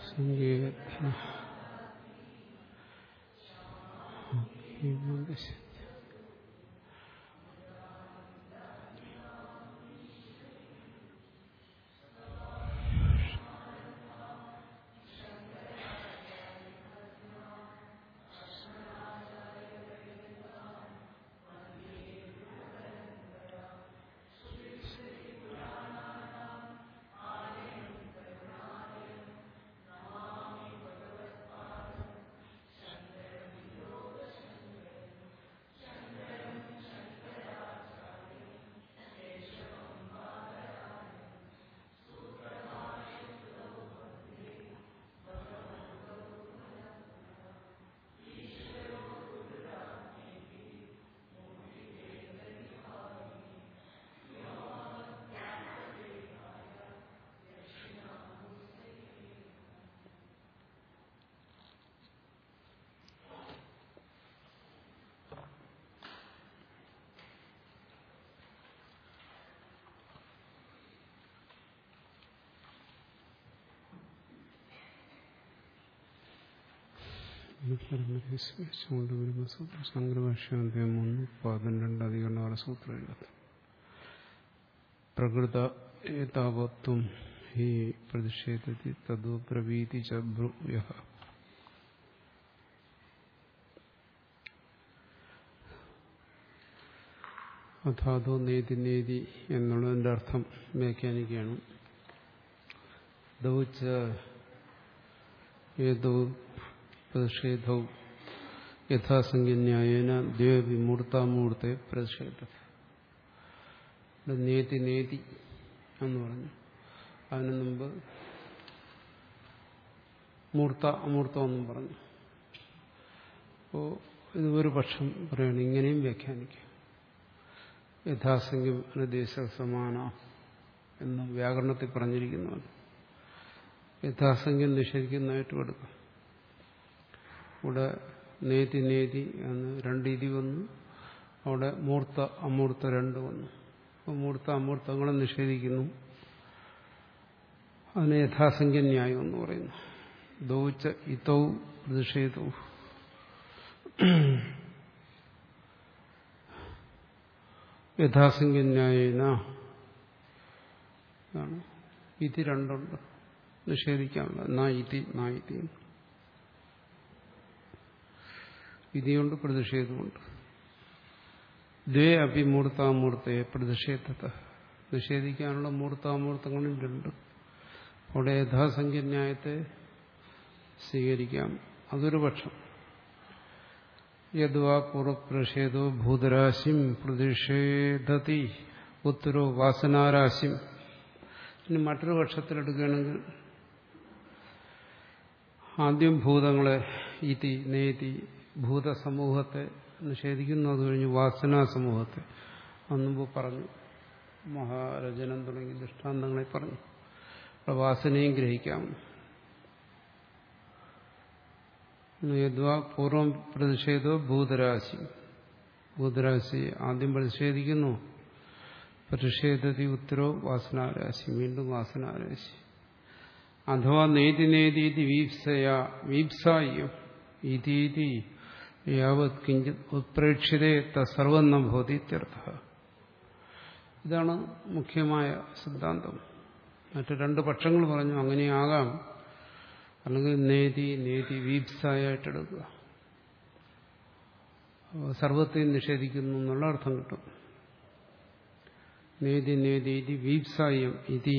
സംഗീത സംഗ്രഭാഷ്യാന്തയം മൂന്ന് പതിനെണ്ട് അധികരണ ആറ് സൂത്രം എഴുപത്തി പ്രകൃത ഏതാവത്വം ഹി പ്രതിഷേധത്തി തദു പ്രവീതി ച ബ്രൂയ അഥാതോ നേതി നേതി എന്നുള്ളതിൻ്റെ അർത്ഥം വ്യാഖ്യാനിക്കുകയാണ് ദൗച്ച ഏതോ പ്രതിഷേധവും യഥാസംഖ്യന്യായേന ദ്വവിമൂർത്താമൂർത്തെ പ്രതിഷേധ നേതി നേതി എന്ന് പറഞ്ഞു അതിനു മുമ്പ് മൂർത്ത അമൂർത്തം എന്നും പറഞ്ഞു അപ്പോൾ ഇത് ഒരു പക്ഷം പറയണം ഇങ്ങനെയും വ്യാഖ്യാനിക്കാം യഥാസംഖ്യം ദേശ സമാന എന്ന് വ്യാകരണത്തിൽ പറഞ്ഞിരിക്കുന്നതാണ് യഥാസംഖ്യം നിഷേധിക്കുന്നതായിട്ട് എടുക്കാം ഇവിടെ നേതി നേതി എന്ന് രണ്ട് ഇതി വന്നു അവിടെ മൂർത്ത അമൂർത്ത രണ്ട് വന്നു അപ്പോൾ മൂർത്ത അമൂർത്തങ്ങളെ നിഷേധിക്കുന്നു അതിന് യഥാസംഖ്യ ന്യായം എന്ന് പറയുന്നു ദൗച്ച ഇതൗ പ്രതിഷേധവും യഥാസംഖ്യന്യായേന ഇതി രണ്ടുണ്ട് നിഷേധിക്കാനുള്ള നാ ഇതി നാ ഇതി ഇതിയുണ്ട് പ്രതിഷേധമുണ്ട് ദ്വേ അഭിമൂർത്താമൂർത്തയെ പ്രതിഷേധത്തെ നിഷേധിക്കാനുള്ള മൂർത്താമൂർത്തങ്ങളും രണ്ട് അവിടെ യഥാസംഖ്യന്യായത്തെ സ്വീകരിക്കാം അതൊരു പക്ഷം യദ്വാ പൂർവപ്രഷേധോ ഭൂതരാശിം പ്രതിഷേധത്തി ഉത്തരോ വാസനാരാശിം ഇനി മറ്റൊരു പക്ഷത്തിലെടുക്കുകയാണെങ്കിൽ ആദ്യം ഭൂതങ്ങളെ ഇതി നേതി ഭൂതസമൂഹത്തെ നിഷേധിക്കുന്നു അത് കഴിഞ്ഞ് വാസനാ സമൂഹത്തെ അന്നുമ്പ് പറഞ്ഞു മഹാരചനം തുടങ്ങി ദൃഷ്ടാന്തങ്ങളെ പറഞ്ഞു വാസനയും ഗ്രഹിക്കാം യദ്വാ പൂർവം പ്രതിഷേധോ ഭൂതരാശി ഭൂതരാശി ആദ്യം പ്രതിഷേധിക്കുന്നു പ്രതിഷേധത്തി ഉത്തരോ വാസനാരാശി വീണ്ടും വാസനാരാശി അഥവാ നേതി നേതീതി വീപ്സയ വീപ്സായം ഇതീതി യാവത് കിഞ്ചിത് ഉത്പ്രേക്ഷിതേ സർവം ഭവതി ഇത്യർത്ഥ ഇതാണ് മുഖ്യമായ സിദ്ധാന്തം മറ്റു രണ്ട് പക്ഷങ്ങൾ പറഞ്ഞു അങ്ങനെയാകാം അല്ലെങ്കിൽ നേതി നേതി വീപ്സായിട്ടെടുക്കുക സർവത്തെയും നിഷേധിക്കുന്നു എന്നുള്ള അർത്ഥം കിട്ടും നേതി നേതി ഇതി വീപ്സായം ഇതി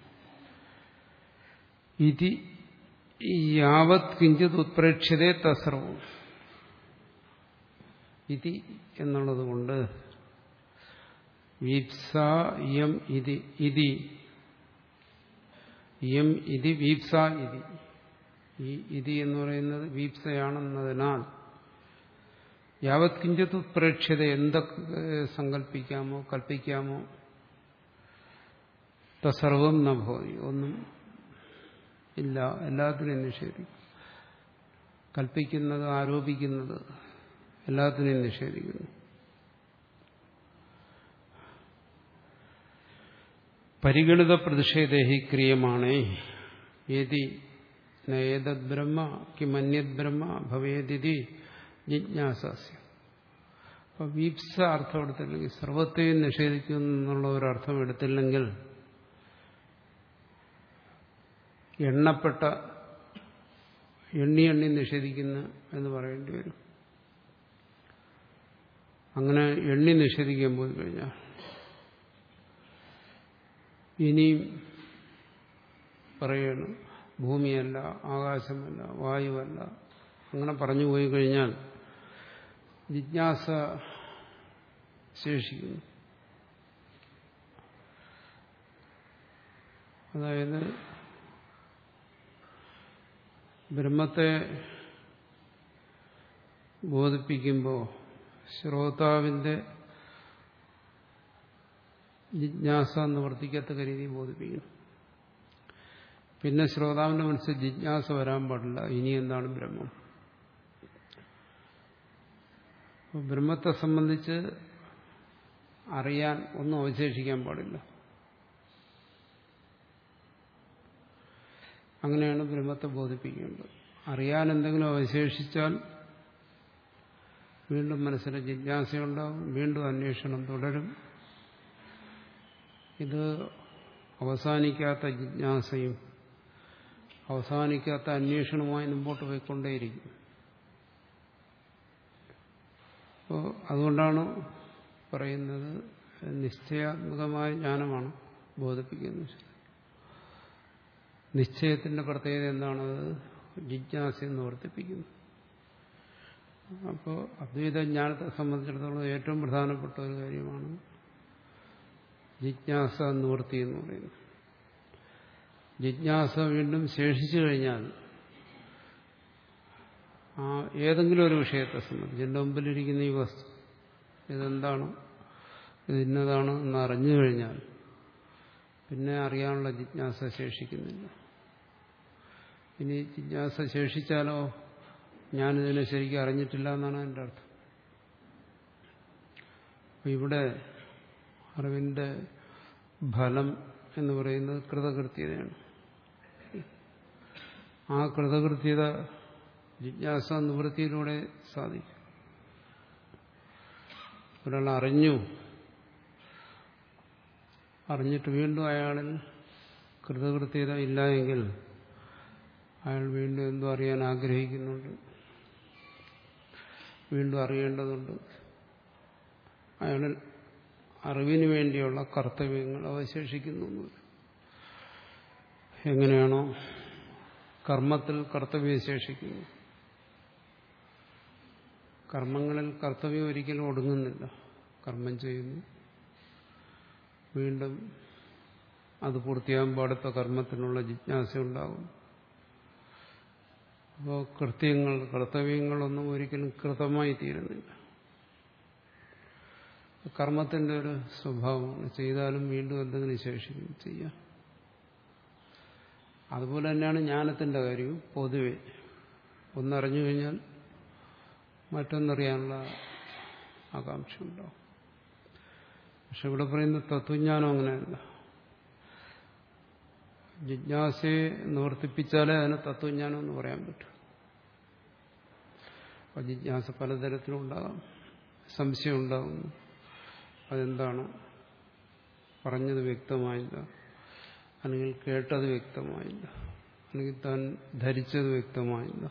ഇതി യാവത് കിഞ്ചിത് ഉത്പ്രേക്ഷ്യതേ തസർവം ഇതി എന്നുള്ളത് കൊണ്ട് വീപ്സ യം ഇതി ഇതി യം ഇതി വീപ്സ ഇതി ഈ ഇതി എന്ന് പറയുന്നത് വീപ്സയാണെന്നതിനാൽ യാവത് കിഞ്ചിത് ഉത്പ്രേക്ഷ്യത എന്തൊക്കെ സങ്കല്പിക്കാമോ കൽപ്പിക്കാമോ തസർവം നഭോതി ഒന്നും ഇല്ല എല്ലാത്തിനെയും നിഷേധിക്കും കൽപ്പിക്കുന്നത് ആരോപിക്കുന്നത് എല്ലാത്തിനെയും നിഷേധിക്കുന്നു പരിഗണിത പ്രതിഷേധേഹി ക്രിയമാണേ ഏതി നേതദ് ബ്രഹ്മ കിമന്യത് ബ്രഹ്മ ഭവേദിതി ജിജ്ഞാസാസ്യം അപ്പൊ വീപ്സ അർത്ഥം എടുത്തില്ലെങ്കിൽ സർവത്തെയും നിഷേധിക്കുന്നു എന്നുള്ള ഒരു അർത്ഥം എടുത്തില്ലെങ്കിൽ എണ്ണപ്പെട്ട എണ്ണി എണ്ണി നിഷേധിക്കുന്ന എന്ന് പറയേണ്ടി വരും അങ്ങനെ എണ്ണി നിഷേധിക്കാൻ പോയി കഴിഞ്ഞാൽ ഇനിയും പറയണം ഭൂമിയല്ല ആകാശമല്ല വായുവല്ല അങ്ങനെ പറഞ്ഞു പോയി കഴിഞ്ഞാൽ ജിജ്ഞാസ ശേഷിക്കുന്നു അതായത് ബ്രഹ്മത്തെ ബോധിപ്പിക്കുമ്പോൾ ശ്രോതാവിന്റെ ജിജ്ഞാസ നിവർത്തിക്കത്തക്ക രീതിയിൽ ബോധിപ്പിക്കണം പിന്നെ ശ്രോതാവിന്റെ മനസ്സിൽ ജിജ്ഞാസ വരാൻ പാടില്ല ഇനി എന്താണ് ബ്രഹ്മം ബ്രഹ്മത്തെ സംബന്ധിച്ച് അറിയാൻ ഒന്നും അവശേഷിക്കാൻ പാടില്ല അങ്ങനെയാണ് ബ്രഹ്മത്തെ ബോധിപ്പിക്കേണ്ടത് അറിയാൻ എന്തെങ്കിലും അവശേഷിച്ചാൽ വീണ്ടും മനസ്സിൽ ജിജ്ഞാസയുണ്ടാവും വീണ്ടും അന്വേഷണം തുടരും ഇത് അവസാനിക്കാത്ത ജിജ്ഞാസയും അവസാനിക്കാത്ത അന്വേഷണവുമായി മുമ്പോട്ട് പോയിക്കൊണ്ടേയിരിക്കും അപ്പോൾ അതുകൊണ്ടാണ് പറയുന്നത് നിശ്ചയാത്മകമായ ജ്ഞാനമാണ് ബോധിപ്പിക്കുന്നത് നിശ്ചയത്തിന്റെ പ്രത്യേകത എന്താണത് ജിജ്ഞാസ എന്ന് വർദ്ധിപ്പിക്കുന്നു അപ്പോൾ അദ്വൈത ജ്ഞാനത്തെ സംബന്ധിച്ചിടത്തോളം ഏറ്റവും പ്രധാനപ്പെട്ട ഒരു കാര്യമാണ് ജിജ്ഞാസ നിവൃത്തി എന്ന് പറയുന്നത് ജിജ്ഞാസ വീണ്ടും ശേഷിച്ചു കഴിഞ്ഞാൽ ആ ഏതെങ്കിലും ഒരു വിഷയത്തെ സംബന്ധിച്ച് എൻ്റെ മുമ്പിലിരിക്കുന്ന ഈ വസ്തു ഇതെന്താണ് ഇത് ഇന്നതാണ് എന്ന് അറിഞ്ഞു കഴിഞ്ഞാൽ പിന്നെ അറിയാനുള്ള ജിജ്ഞാസ ശേഷിക്കുന്നില്ല ഇനി ജിജ്ഞാസ ശേഷിച്ചാലോ ഞാനിതിനെ ശരിക്കും അറിഞ്ഞിട്ടില്ല എന്നാണ് എൻ്റെ അർത്ഥം അപ്പം ഇവിടെ അറിവിന്റെ ഫലം എന്ന് പറയുന്നത് കൃതകൃത്യതയാണ് ആ കൃതകൃത്യത ജിജ്ഞാസ നിവൃത്തിയിലൂടെ സാധിക്കും ഒരാൾ അറിഞ്ഞു അറിഞ്ഞിട്ട് വീണ്ടും അയാളിൽ കൃതകൃത്യത ഇല്ല എങ്കിൽ അയാൾ വീണ്ടും എന്തോ അറിയാൻ ആഗ്രഹിക്കുന്നുണ്ട് വീണ്ടും അറിയേണ്ടതുണ്ട് അയാളിൽ അറിവിന് വേണ്ടിയുള്ള കർത്തവ്യങ്ങൾ അവശേഷിക്കുന്നു എങ്ങനെയാണോ കർമ്മത്തിൽ കർത്തവ്യം ശേഷിക്കുന്നു കർമ്മങ്ങളിൽ കർത്തവ്യം ഒരിക്കലും ഒടുങ്ങുന്നില്ല കർമ്മം ചെയ്യുന്നു വീണ്ടും അത് പൂർത്തിയാകുമ്പോൾ അടുത്ത കർമ്മത്തിനുള്ള ജിജ്ഞാസ ഉണ്ടാകും അപ്പോൾ കൃത്യങ്ങൾ കർത്തവ്യങ്ങളൊന്നും ഒരിക്കലും കൃതമായി തീരുന്നില്ല കർമ്മത്തിന്റെ ഒരു സ്വഭാവമാണ് ചെയ്താലും വീണ്ടും എന്തെങ്കിലും ശേഷിക്കും ചെയ്യാം അതുപോലെ തന്നെയാണ് ജ്ഞാനത്തിന്റെ കാര്യവും പൊതുവെ ഒന്നറിഞ്ഞു കഴിഞ്ഞാൽ മറ്റൊന്നറിയാനുള്ള ആകാംക്ഷ ഉണ്ടാവും പക്ഷെ ഇവിടെ പറയുന്ന തത്വജ്ഞാനം അങ്ങനെയല്ല ജിജ്ഞാസയെ നിവർത്തിപ്പിച്ചാലേ അതിന് തത്വജ്ഞാനം എന്ന് പറയാൻ പറ്റൂ അപ്പൊ ജിജ്ഞാസ പലതരത്തിലും ഉണ്ടാകാം സംശയം ഉണ്ടാകുന്നു അതെന്താണ് പറഞ്ഞത് വ്യക്തമായില്ല അല്ലെങ്കിൽ കേട്ടത് വ്യക്തമായില്ല അല്ലെങ്കിൽ താൻ ധരിച്ചത് വ്യക്തമായില്ല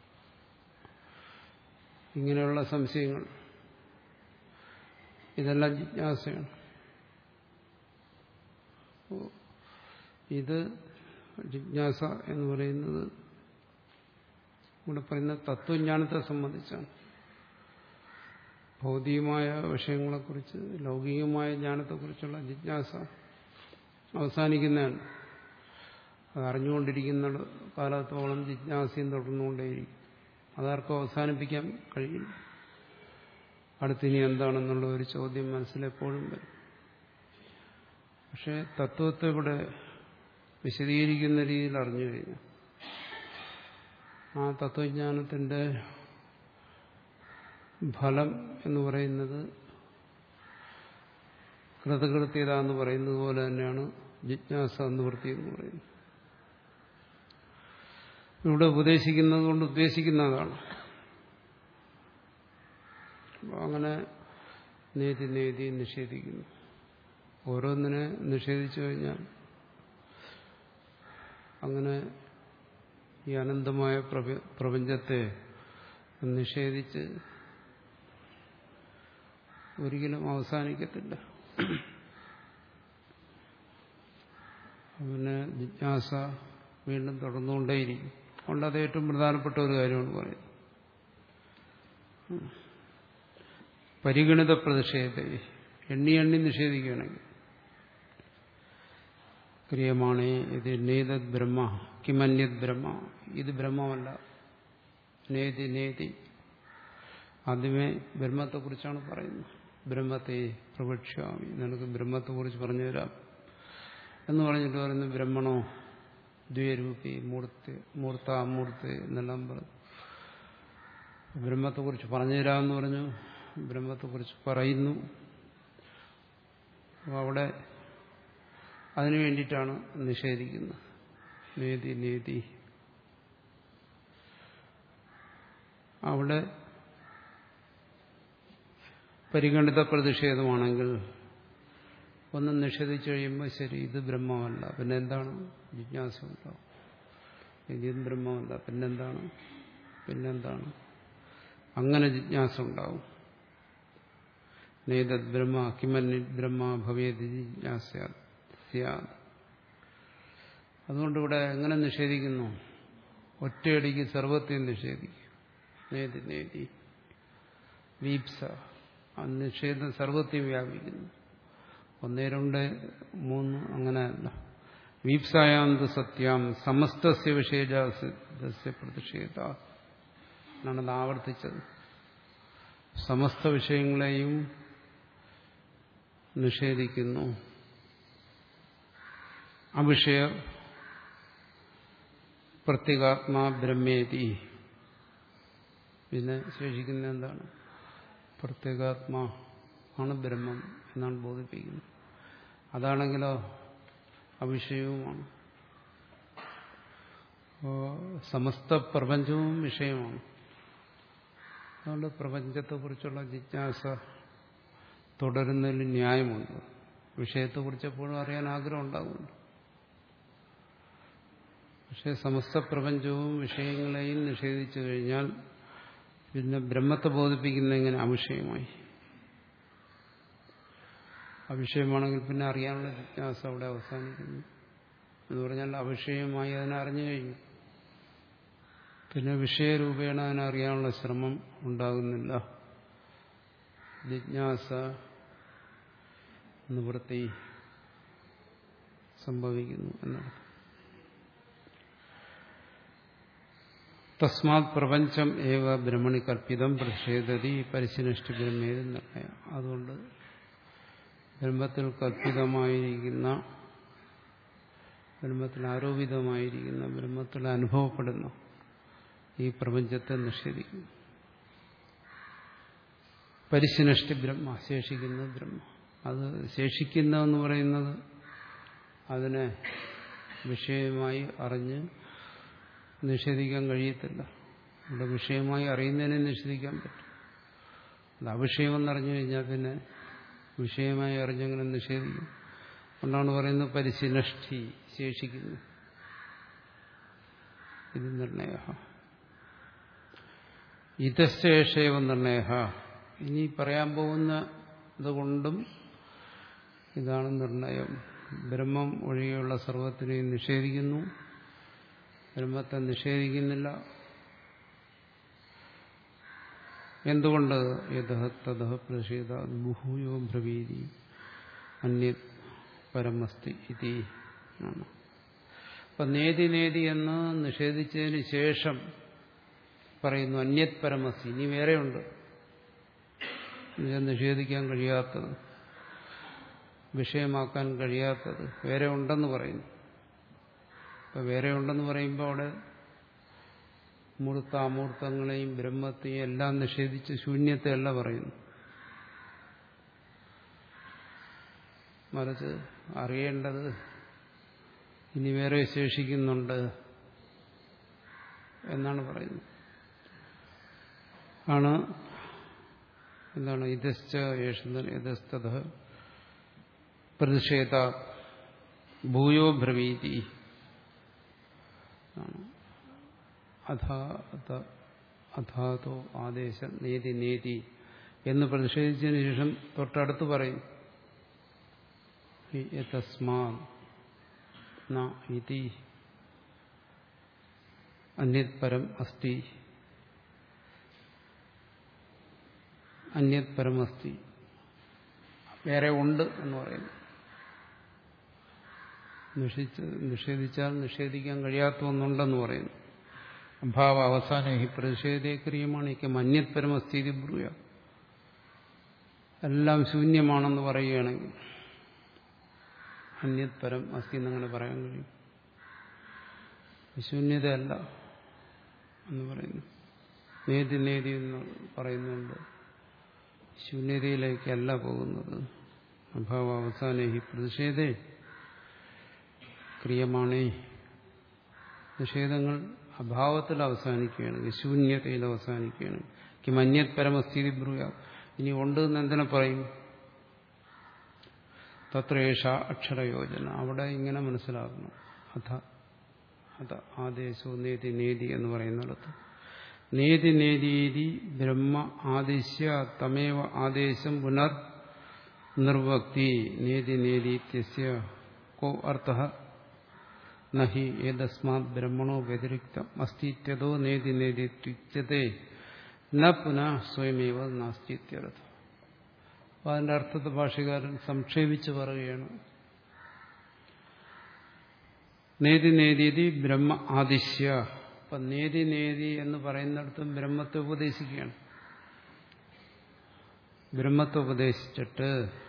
ഇങ്ങനെയുള്ള സംശയങ്ങൾ ഇതെല്ലാം ജിജ്ഞാസയാണ് ഇത് ജിജ്ഞാസ എന്ന് പറയുന്നത് ഇവിടെ പറയുന്ന തത്വജ്ഞാനത്തെ സംബന്ധിച്ചാണ് ഭൗതികമായ വിഷയങ്ങളെക്കുറിച്ച് ലൗകികമായ ജ്ഞാനത്തെക്കുറിച്ചുള്ള ജിജ്ഞാസ അവസാനിക്കുന്നതാണ് അത് അറിഞ്ഞുകൊണ്ടിരിക്കുന്ന കാലത്തോളം ജിജ്ഞാസയും തുടർന്നുകൊണ്ടേയിരിക്കും അതാർക്കും അവസാനിപ്പിക്കാൻ കഴിയില്ല അടുത്തിനി എന്താണെന്നുള്ള ഒരു ചോദ്യം മനസ്സിലെപ്പോഴും വരും പക്ഷെ തത്വത്തെ ഇവിടെ വിശദീകരിക്കുന്ന രീതിയിൽ അറിഞ്ഞു കഴിഞ്ഞു ആ തത്വജ്ഞാനത്തിന്റെ ഫലം എന്ന് പറയുന്നത് കൃതകൃത്യത എന്ന് പറയുന്നത് പോലെ തന്നെയാണ് ജിജ്ഞാസ നിവൃത്തി എന്ന് പറയുന്നത് ഇവിടെ ഉപദേശിക്കുന്നത് കൊണ്ട് ഉദ്ദേശിക്കുന്നതാണ് അപ്പോൾ അങ്ങനെ നേതി നേതി നിഷേധിക്കുന്നു ഓരോന്നിനെ നിഷേധിച്ചു കഴിഞ്ഞാൽ അങ്ങനെ ഈ അനന്തമായ പ്രപഞ്ചത്തെ നിഷേധിച്ച് ഒരിക്കലും അവസാനിക്കത്തില്ല പിന്നെ ജിജ്ഞാസ വീണ്ടും തുടർന്നുകൊണ്ടേയിരിക്കും അതുകൊണ്ട് അത് ഏറ്റവും പ്രധാനപ്പെട്ട ഒരു കാര്യമാണ് പറയുന്നത് പരിഗണിത പ്രതിഷേധത്തെ എണ്ണി എണ്ണി നിഷേധിക്കുകയാണെങ്കിൽ ക്രിയമാണേ ഇത് നേതത് ബ്രഹ്മ കിമന്യത് ബ്രഹ്മ ഇത് ബ്രഹ്മമല്ല നേതി നേതി ആദ്യമേ ബ്രഹ്മത്തെക്കുറിച്ചാണ് പറയുന്നത് ബ്രഹ്മത്തെ പ്രപക്ഷ്യാമി നിനക്ക് ബ്രഹ്മത്തെക്കുറിച്ച് പറഞ്ഞു തരാം എന്ന് പറഞ്ഞിട്ട് പറയുന്നു ബ്രഹ്മണോ ദ്വൈരൂപി മൂർത്തി മൂർത്ത അമൂർത്തി എന്നെല്ലാം പറഞ്ഞു ബ്രഹ്മത്തെക്കുറിച്ച് പറഞ്ഞു തരാമെന്ന് പറഞ്ഞു ബ്രഹ്മത്തെക്കുറിച്ച് പറയുന്നു അപ്പോൾ അവിടെ അതിനു വേണ്ടിയിട്ടാണ് നിഷേധിക്കുന്നത് നേതി നേതി അവിടെ പരിഗണിത പ്രതിഷേധമാണെങ്കിൽ ഒന്ന് നിഷേധിച്ചു കഴിയുമ്പോൾ ശരി ഇത് ബ്രഹ്മമല്ല പിന്നെ എന്താണ് ജിജ്ഞാസ ഉണ്ടാവും ഇതും ബ്രഹ്മമല്ല പിന്നെന്താണ് പിന്നെന്താണ് അങ്ങനെ ജിജ്ഞാസ ഉണ്ടാവും നേതത് ബ്രഹ്മ കിമന്യ ബ്രഹ്മ ഭവേത് ജിജ്ഞാസ അതുകൊണ്ട് ഇവിടെ എങ്ങനെ നിഷേധിക്കുന്നു ഒറ്റയടിക്ക് സർവത്തെയും നിഷേധിക്കും നേതി നേതി വീപ്സ ആ നിഷേധം സർവത്തെയും വ്യാപിക്കുന്നു ഒന്നേ രണ്ട് മൂന്ന് അങ്ങനെയല്ല വീപ്സായാന്ത് സത്യം സമസ്തസ്യ വിഷയജാസ്യ പ്രതിഷേധ എന്നാണത് ആവർത്തിച്ചത് സമസ്ത വിഷയങ്ങളെയും നിഷേധിക്കുന്നു അവിഷയ പ്രത്യേകാത്മാ ബ്രഹ്മേതി പിന്നെ ശേഷിക്കുന്ന എന്താണ് പ്രത്യേകാത്മാ ആണ് ബ്രഹ്മം എന്നാണ് ബോധിപ്പിക്കുന്നത് അതാണെങ്കിലോ അവിഷയവുമാണ് സമസ്ത പ്രപഞ്ചവും വിഷയമാണ് അതുകൊണ്ട് പ്രപഞ്ചത്തെക്കുറിച്ചുള്ള ജിജ്ഞാസ തുടരുന്നതിൽ ന്യായമുണ്ട് വിഷയത്തെക്കുറിച്ച് എപ്പോഴും അറിയാൻ ആഗ്രഹം ഉണ്ടാകുന്നുണ്ട് പക്ഷെ സമസ്ത പ്രപഞ്ചവും വിഷയങ്ങളെയും നിഷേധിച്ചു കഴിഞ്ഞാൽ പിന്നെ ബ്രഹ്മത്തെ ബോധിപ്പിക്കുന്ന എങ്ങനെ അവിഷയമായി അവിഷയമാണെങ്കിൽ പിന്നെ അറിയാനുള്ള ജിജ്ഞാസ അവിടെ അവസാനിക്കുന്നു എന്ന് പറഞ്ഞാൽ അവിഷയമായി അതിനെ അറിഞ്ഞു കഴിഞ്ഞു പിന്നെ വിഷയരൂപേണ അതിനെ അറിയാനുള്ള ശ്രമം ഉണ്ടാകുന്നില്ല ജിജ്ഞാസ നിവൃത്തി സംഭവിക്കുന്നു എന്നർത്ഥം തസ്മാത് പ്രപഞ്ചം ഏവ ബ്രഹ്മണി കൽപ്പിതം പ്രതിഷേധതി പരിശിനഷ്ടി ബ്രഹ്മേത് നിർണയ അതുകൊണ്ട് ബ്രഹ്മത്തിൽ കൽപ്പിതമായിരിക്കുന്ന ബ്രഹ്മത്തിൽ ആരോപിതമായിരിക്കുന്ന ബ്രഹ്മത്തിൽ അനുഭവപ്പെടുന്ന ഈ പ്രപഞ്ചത്തെ നിഷേധിക്കുന്നു പരിശിനഷ്ടി ബ്രഹ്മ ശേഷിക്കുന്ന ബ്രഹ്മ അത് ശേഷിക്കുന്നതെന്ന് പറയുന്നത് അതിനെ വിഷയമായി അറിഞ്ഞ് നിഷേധിക്കാൻ കഴിയത്തില്ല ഇവിടെ വിഷയമായി അറിയുന്നതിനെ നിഷേധിക്കാൻ പറ്റും അത് അവിഷയമെന്നറിഞ്ഞു കഴിഞ്ഞാൽ പിന്നെ വിഷയമായി അറിഞ്ഞെങ്ങനെ നിഷേധിക്കും അതുകൊണ്ടാണ് പറയുന്നത് പരിശിനഷ്ടി ശേഷിക്കുന്നു ഇത് നിർണയ ഇതശേഷേവ നിർണയ ഇനി പറയാൻ പോകുന്ന ഇതുകൊണ്ടും ഇതാണ് നിർണയം ബ്രഹ്മം ഒഴികെയുള്ള സർവത്തിനെയും നിഷേധിക്കുന്നു ബ്രഹ്മത്തെ നിഷേധിക്കുന്നില്ല എന്തുകൊണ്ട് യഥ തഥ പ്രതിഷേധ ബുഭൂയോ ബ്രവീതി അന്യ പരമസ്തി ഇതി ആണ് അപ്പൊ നേതി നേതി എന്ന് നിഷേധിച്ചതിന് ശേഷം പറയുന്നു അന്യത് പരമസ്തി ഇനി വേറെയുണ്ട് നിഷേധിക്കാൻ കഴിയാത്തത് വിഷയമാക്കാൻ കഴിയാത്തത് വേറെ ഉണ്ടെന്ന് പറയുന്നു ഇപ്പൊ വേറെ ഉണ്ടെന്ന് പറയുമ്പോൾ അവിടെ മൂർത്ത അമൂർത്തങ്ങളെയും ബ്രഹ്മത്തെയും എല്ലാം നിഷേധിച്ച് ശൂന്യത്തെയല്ല പറയുന്നു മറിച്ച് അറിയേണ്ടത് ഇനി വേറെ ശേഷിക്കുന്നുണ്ട് എന്നാണ് പറയുന്നത് ആണ് എന്താണ് ഇതശ്ച യേശുന്തൻ ഇതസ്തത പ്രതിഷേധ ഭൂയോ ബ്രവീതി അഥാതോ ആദേശ നേതി നേതി എന്ന് പ്രതിഷേധിച്ചതിന് ശേഷം തൊട്ടടുത്ത് പറയും തസ്മാ ഇതി അന്യത് പരം അസ്തി അന്യത് പരം അസ്തി വേറെ ഉണ്ട് എന്ന് പറയുന്നു നിഷേധിച്ചാൽ നിഷേധിക്കാൻ കഴിയാത്ത ഒന്നുണ്ടെന്ന് പറയുന്നു അഭാവ അവസാനം ഈ പ്രതിഷേധേ ക്രിയമാണ് എനിക്ക് മന്യത് പരമസ്ഥിതി ബ്രൂയ എല്ലാം ശൂന്യമാണെന്ന് പറയുകയാണെങ്കിൽ അന്യത് പരം അസ്ഥി എന്നങ്ങനെ പറയാൻ കഴിയും ശൂന്യതയല്ല എന്ന് പറയുന്നു നേതി നേതി എന്ന് പറയുന്നുണ്ട് ശൂന്യതയിലേക്കല്ല പോകുന്നത് അഭാവ അവസാന ഈ പ്രതിഷേധേ ക്രിയമാണേ നിഷേധങ്ങൾ അഭാവത്തിൽ അവസാനിക്കുകയാണ് ശൂന്യതയിൽ അവസാനിക്കുകയാണ് കിമന്യത് പരമസ്ഥിതി ബ്രൂയ ഇനി ഉണ്ട് എന്ന് എന്തിനെ പറയും തത്രേഷ അക്ഷരയോജന അവിടെ ഇങ്ങനെ മനസ്സിലാക്കണം അഥ അത ആദേശോ നേതി നേതി എന്ന് പറയുന്നിടത്ത് നേതി നേതീതി ബ്രഹ്മ ആദിശ്യ തമേവ ആദേശം പുനർ നിർവക്തി നേതി നേതീത്യസ്യ കോ അർത്ഥ നഹി ഏതസ്മാത് ബ്രഹ്മണോ വ്യതിരിക്തം അസ്തിത്വതോ നേതി നേതിത്യുച്യത്തെ ന പുനഃ സ്വയമേവ നാസ്തിത്യർത്ഥം അപ്പോൾ അതിന്റെ അർത്ഥത്തെ ഭാഷകാരൻ സംക്ഷേപിച്ച് പറയുകയാണ് നേതി നേതീതി ബ്രഹ്മ ആദിശ്യ അപ്പൊ നേതി നേതി എന്ന് പറയുന്നിടത്തും ബ്രഹ്മത്തെ ഉപദേശിക്കുകയാണ് ബ്രഹ്മത്തെ ഉപദേശിച്ചിട്ട്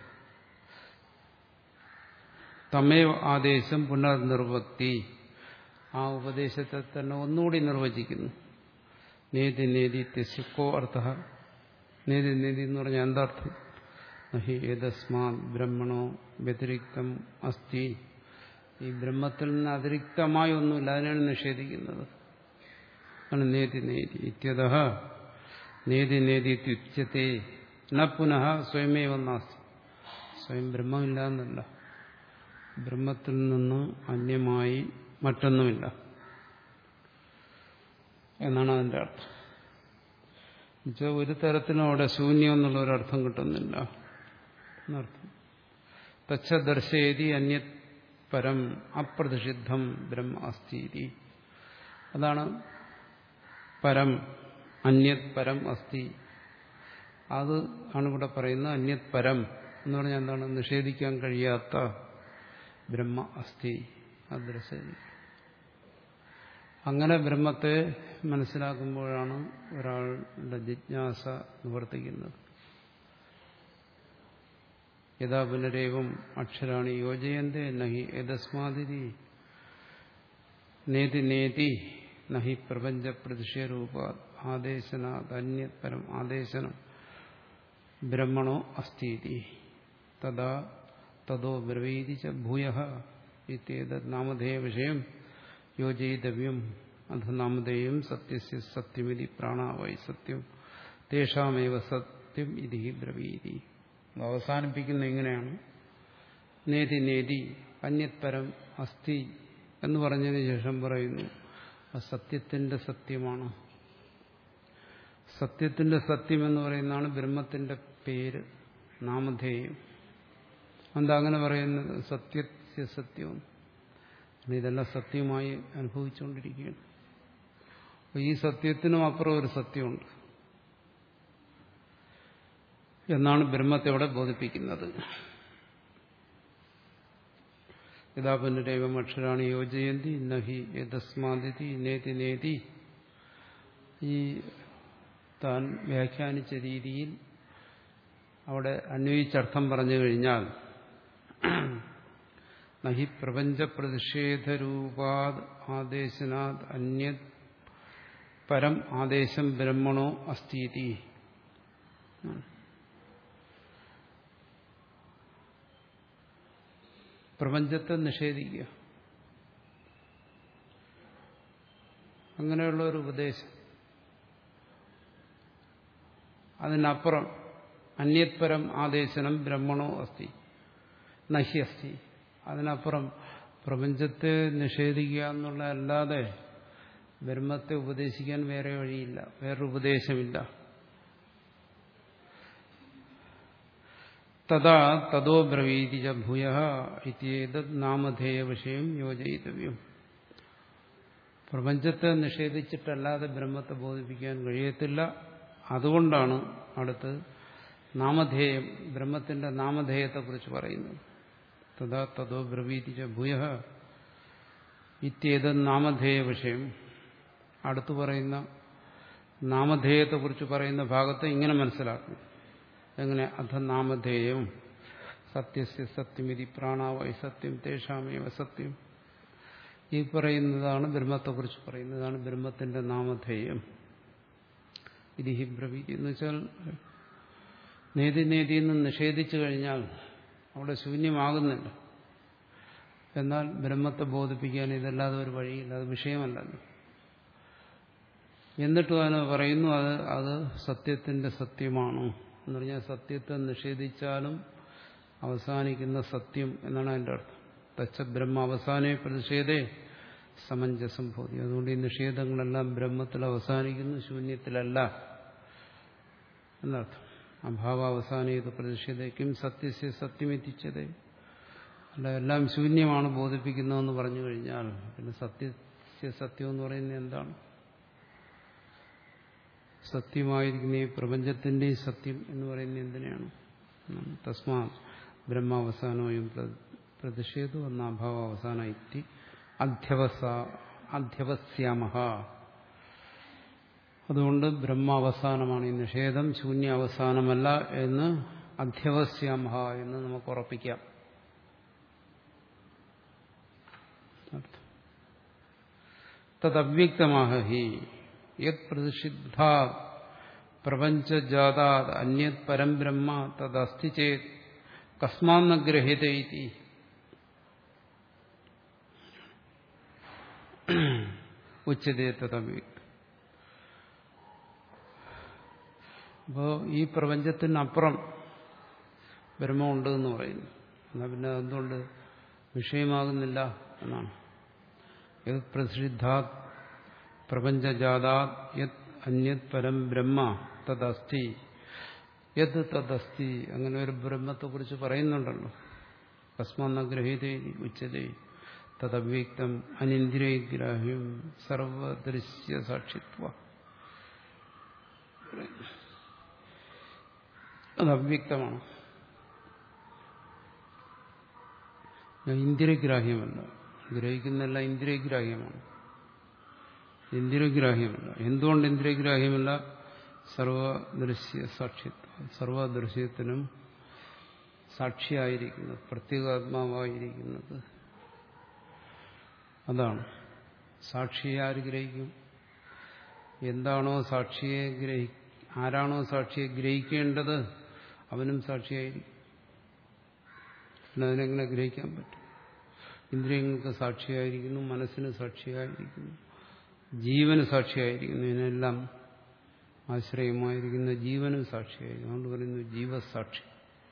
തമേവ ആദേശം പുനർനിർവക്തി ആ ഉപദേശത്തെ തന്നെ ഒന്നുകൂടി നിർവചിക്കുന്നു നേതി നേതി തെസ്യക്കോ അർത്ഥ നേതി നേതി എന്ന് പറഞ്ഞാൽ എന്താർത്ഥം നഹി ഏതസ്മാ ബ്രഹ്മണോ വ്യതിരിക്തം അസ്തി ഈ ബ്രഹ്മത്തിൽ നിന്ന് അതിരിക്തമായ ഒന്നുമില്ല അതിനാണ് നിഷേധിക്കുന്നത് ആണ് നേതി നേതി ഇത്യത നേതി നേതി ത്യുച്യത്തെ ന പുനഃ സ്വയമേവ നാസ്തി സ്വയം ബ്രഹ്മമില്ല എന്നല്ല ബ്രഹ്മത്തിൽ നിന്ന് അന്യമായി മറ്റൊന്നുമില്ല എന്നാണ് അതിന്റെ അർത്ഥം എന്നുവെച്ചാൽ ഒരു തരത്തിലും അവിടെ ശൂന്യം എന്നുള്ള ഒരർത്ഥം കിട്ടുന്നില്ല എന്നർത്ഥം തച്ച ദർശയതി അന്യത് പരം അപ്രതിഷിദ്ധം ബ്രഹ്മ അസ്ഥീതി അതാണ് പരം അന്യത് പരം അസ്ഥി അത് ആണ് ഇവിടെ പറയുന്നത് അന്യത് പരം എന്ന് പറഞ്ഞാൽ എന്താണ് നിഷേധിക്കാൻ കഴിയാത്ത ബ്രഹ്മ അസ്ഥി അദൃശ്യം അങ്ങനെ ബ്രഹ്മത്തെ മനസ്സിലാക്കുമ്പോഴാണ് ഒരാളുടെ ജിജ്ഞാസ നിവർത്തിക്കുന്നത് യഥാ പുനരേവം അക്ഷരാണി യോജയന്തേ നഹി ഏതസ്മാതിരി നേതി നേതി നഹി പ്രപഞ്ച പ്രതിഷേരൂപ ആദേശനാത് അന്യപരം ആദേശനം ബ്രഹ്മണോ അസ്ഥീതി തഥാ തതോ ബ്രവീതി ച ഭൂയ ഇത്യേതത് നാമധേയ വിഷയം യോജയിതവ്യം അധ നാമധേയം സത്യസ്യ സത്യമിതി പ്രാണാവൈ സത്യം തേഷാമേവ സത്യം ഇതി ബ്രവീതി അവസാനിപ്പിക്കുന്ന എങ്ങനെയാണ് നേതി നേതി അന്യത്പരം അസ്ഥി എന്ന് പറഞ്ഞതിന് ശേഷം പറയുന്നു സത്യത്തിന്റെ സത്യമാണ് സത്യത്തിന്റെ സത്യം എന്ന് പറയുന്നതാണ് ബ്രഹ്മത്തിന്റെ പേര് നാമധേയം എന്താ അങ്ങനെ പറയുന്നത് സത്യസ്യ സത്യം ഇതെല്ലാം സത്യമായി അനുഭവിച്ചുകൊണ്ടിരിക്കുകയാണ് അപ്പോൾ ഈ സത്യത്തിനും അപ്പുറം ഒരു സത്യമുണ്ട് എന്നാണ് ബ്രഹ്മത്തെ അവിടെ ബോധിപ്പിക്കുന്നത് യഥാ പുനരേവം അക്ഷരാണി യോജയന്തി നഹി യതസ്മാതിഥി നേതി നേതി ഈ താൻ വ്യാഖ്യാനിച്ച രീതിയിൽ അവിടെ അന്വയിച്ചർത്ഥം പറഞ്ഞു കഴിഞ്ഞാൽ നഹി പ്രപഞ്ച പ്രതിഷേധരൂപാത് ആദേശനാത് അന്യത് പരം ആദേശം ബ്രഹ്മണോ അസ്ഥീതി പ്രപഞ്ചത്തെ നിഷേധിക്കുക അങ്ങനെയുള്ള ഒരു ഉപദേശം അതിനപ്പുറം അന്യത്പരം ആദേശനം ബ്രഹ്മണോ അസ്തി നഹി അസ്തി അതിനപ്പുറം പ്രപഞ്ചത്തെ നിഷേധിക്കുക എന്നുള്ള അല്ലാതെ ബ്രഹ്മത്തെ ഉപദേശിക്കാൻ വേറെ വഴിയില്ല വേറൊരു ഉപദേശമില്ല തഥാ തതോ ബ്രവീതി ച ഭൂയ ഇത്യേതത് നാമധേയ വിഷയം യോജയിതവ്യം പ്രപഞ്ചത്തെ നിഷേധിച്ചിട്ടല്ലാതെ ബ്രഹ്മത്തെ ബോധിപ്പിക്കാൻ കഴിയത്തില്ല അതുകൊണ്ടാണ് അടുത്ത് നാമധേയം ബ്രഹ്മത്തിന്റെ നാമധേയത്തെക്കുറിച്ച് പറയുന്നത് തഥാ തതോ ബ്രവീതി ച ഭൂയ ഇത്യേതത് നാമധേയ വിഷയം അടുത്തു പറയുന്ന നാമധേയത്തെക്കുറിച്ച് പറയുന്ന ഭാഗത്തെ ഇങ്ങനെ മനസ്സിലാക്കും എങ്ങനെ അധ നാമധേയം സത്യസ്യ സത്യമിതി പ്രാണാവൈ സത്യം തേഷാമേവ സത്യം ഈ പറയുന്നതാണ് ബ്രഹ്മത്തെക്കുറിച്ച് പറയുന്നതാണ് ബ്രഹ്മത്തിന്റെ നാമധേയം ഇത് ഹി ബ്രവീതി എന്ന് വെച്ചാൽ നേതി നേതി എന്ന് നിഷേധിച്ചു കഴിഞ്ഞാൽ അവിടെ ശൂന്യമാകുന്നില്ല എന്നാൽ ബ്രഹ്മത്തെ ബോധിപ്പിക്കാൻ ഇതല്ലാതെ ഒരു വഴിയില്ല അത് വിഷയമല്ലല്ലോ എന്നിട്ടും അതിന് പറയുന്നു അത് അത് സത്യത്തിന്റെ സത്യമാണോ എന്ന് പറഞ്ഞാൽ സത്യത്തെ നിഷേധിച്ചാലും അവസാനിക്കുന്ന സത്യം എന്നാണ് അതിൻ്റെ അർത്ഥം തച്ച ബ്രഹ്മ അവസാനെ പ്രതിഷേധേ സമഞ്ജസം ഭൂതി അതുകൊണ്ട് ഈ നിഷേധങ്ങളെല്ലാം ബ്രഹ്മത്തിൽ അവസാനിക്കുന്നു ശൂന്യത്തിലല്ല എന്നർത്ഥം അഭാവാവസാനേത് പ്രതിഷേധിക്കും സത്യസ്യ സത്യമെത്തിച്ചതേ അല്ല എല്ലാം ശൂന്യമാണ് ബോധിപ്പിക്കുന്നതെന്ന് പറഞ്ഞു കഴിഞ്ഞാൽ പിന്നെ സത്യസ്യ സത്യം എന്ന് പറയുന്നത് എന്താണ് സത്യമായിരിക്കുന്ന ഈ പ്രപഞ്ചത്തിന്റെയും സത്യം എന്ന് പറയുന്നത് എന്തിനാണ് തസ്മാ ബ്രഹ്മാവസാനോയും പ്രതിഷേധു എന്ന അഭാവ അവസാന ഇത്തി അധ്യവസ അധ്യവസ്യാമഹ അതുകൊണ്ട് ബ്രഹ്മാവസാനമാണ് ഈ നിഷേധം ശൂന്യ അവസാനമല്ല എന്ന് അധ്യവസ്യാമഹ എന്ന് നമുക്ക് ഉറപ്പിക്കാം തദ്വ്യക്തമാഹ ഹി യത് പ്രതിഷിദ്ധാ പ്രപഞ്ചജാതാത് അന്യത് പരം ബ്രഹ്മ തദസ്തി ചേത് കസ്മാന്ന ഗ്രഹീത ഇതി ഉച്ചതേ തദ്വ്യക്തം അപ്പോൾ ഈ പ്രപഞ്ചത്തിനപ്പുറം ബ്രഹ്മമുണ്ട് എന്ന് പറയുന്നു എന്നാൽ പിന്നെ എന്തുകൊണ്ട് വിഷയമാകുന്നില്ല എന്നാണ് യത് പ്രസിദ്ധാ പ്രപഞ്ചജാതാ യത് അന്യത് പരം ബ്രഹ്മ തദസ്തി യത് തദസ്തി അങ്ങനെ ഒരു ബ്രഹ്മത്തെക്കുറിച്ച് പറയുന്നുണ്ടല്ലോ കസ്മാന്ന ഗ്രഹീതേ ഉച്ചതേ തദ്വ്യക്തം അനിന്ദ്രിയഗ്രാഹ്യം സർവദൃശ്യ സാക്ഷിത്വ അത് അവ്യക്തമാണ് ഇന്ദ്രിയഗ്രാഹ്യമല്ല ഗ്രഹിക്കുന്നല്ല ഇന്ദ്രിയഗ്രാഹ്യമാണ് ഇന്ദ്രിയഗ്രാഹ്യമല്ല എന്തുകൊണ്ട് ഇന്ദ്രിയഗ്രാഹ്യമല്ല സർവദൃശ്യ സാക്ഷിത്വം സർവദൃശ്യത്തിനും സാക്ഷിയായിരിക്കുന്നത് പ്രത്യേകാത്മാവായിരിക്കുന്നത് അതാണ് സാക്ഷിയെ ആര് ഗ്രഹിക്കും എന്താണോ സാക്ഷിയെ ഗ്രഹി ആരാണോ സാക്ഷിയെ ഗ്രഹിക്കേണ്ടത് അവനും സാക്ഷിയായിരിക്കും പിന്നെ അതിനെങ്ങനെ ഗ്രഹിക്കാൻ പറ്റും ഇന്ദ്രിയങ്ങൾക്ക് സാക്ഷിയായിരിക്കുന്നു മനസ്സിന് സാക്ഷിയായിരിക്കുന്നു ജീവന് സാക്ഷിയായിരിക്കുന്നു ഇതിനെല്ലാം ആശ്രയമായിരിക്കുന്ന ജീവനും സാക്ഷിയായിരിക്കും അതുകൊണ്ട് പറയുന്നു ജീവസാക്ഷി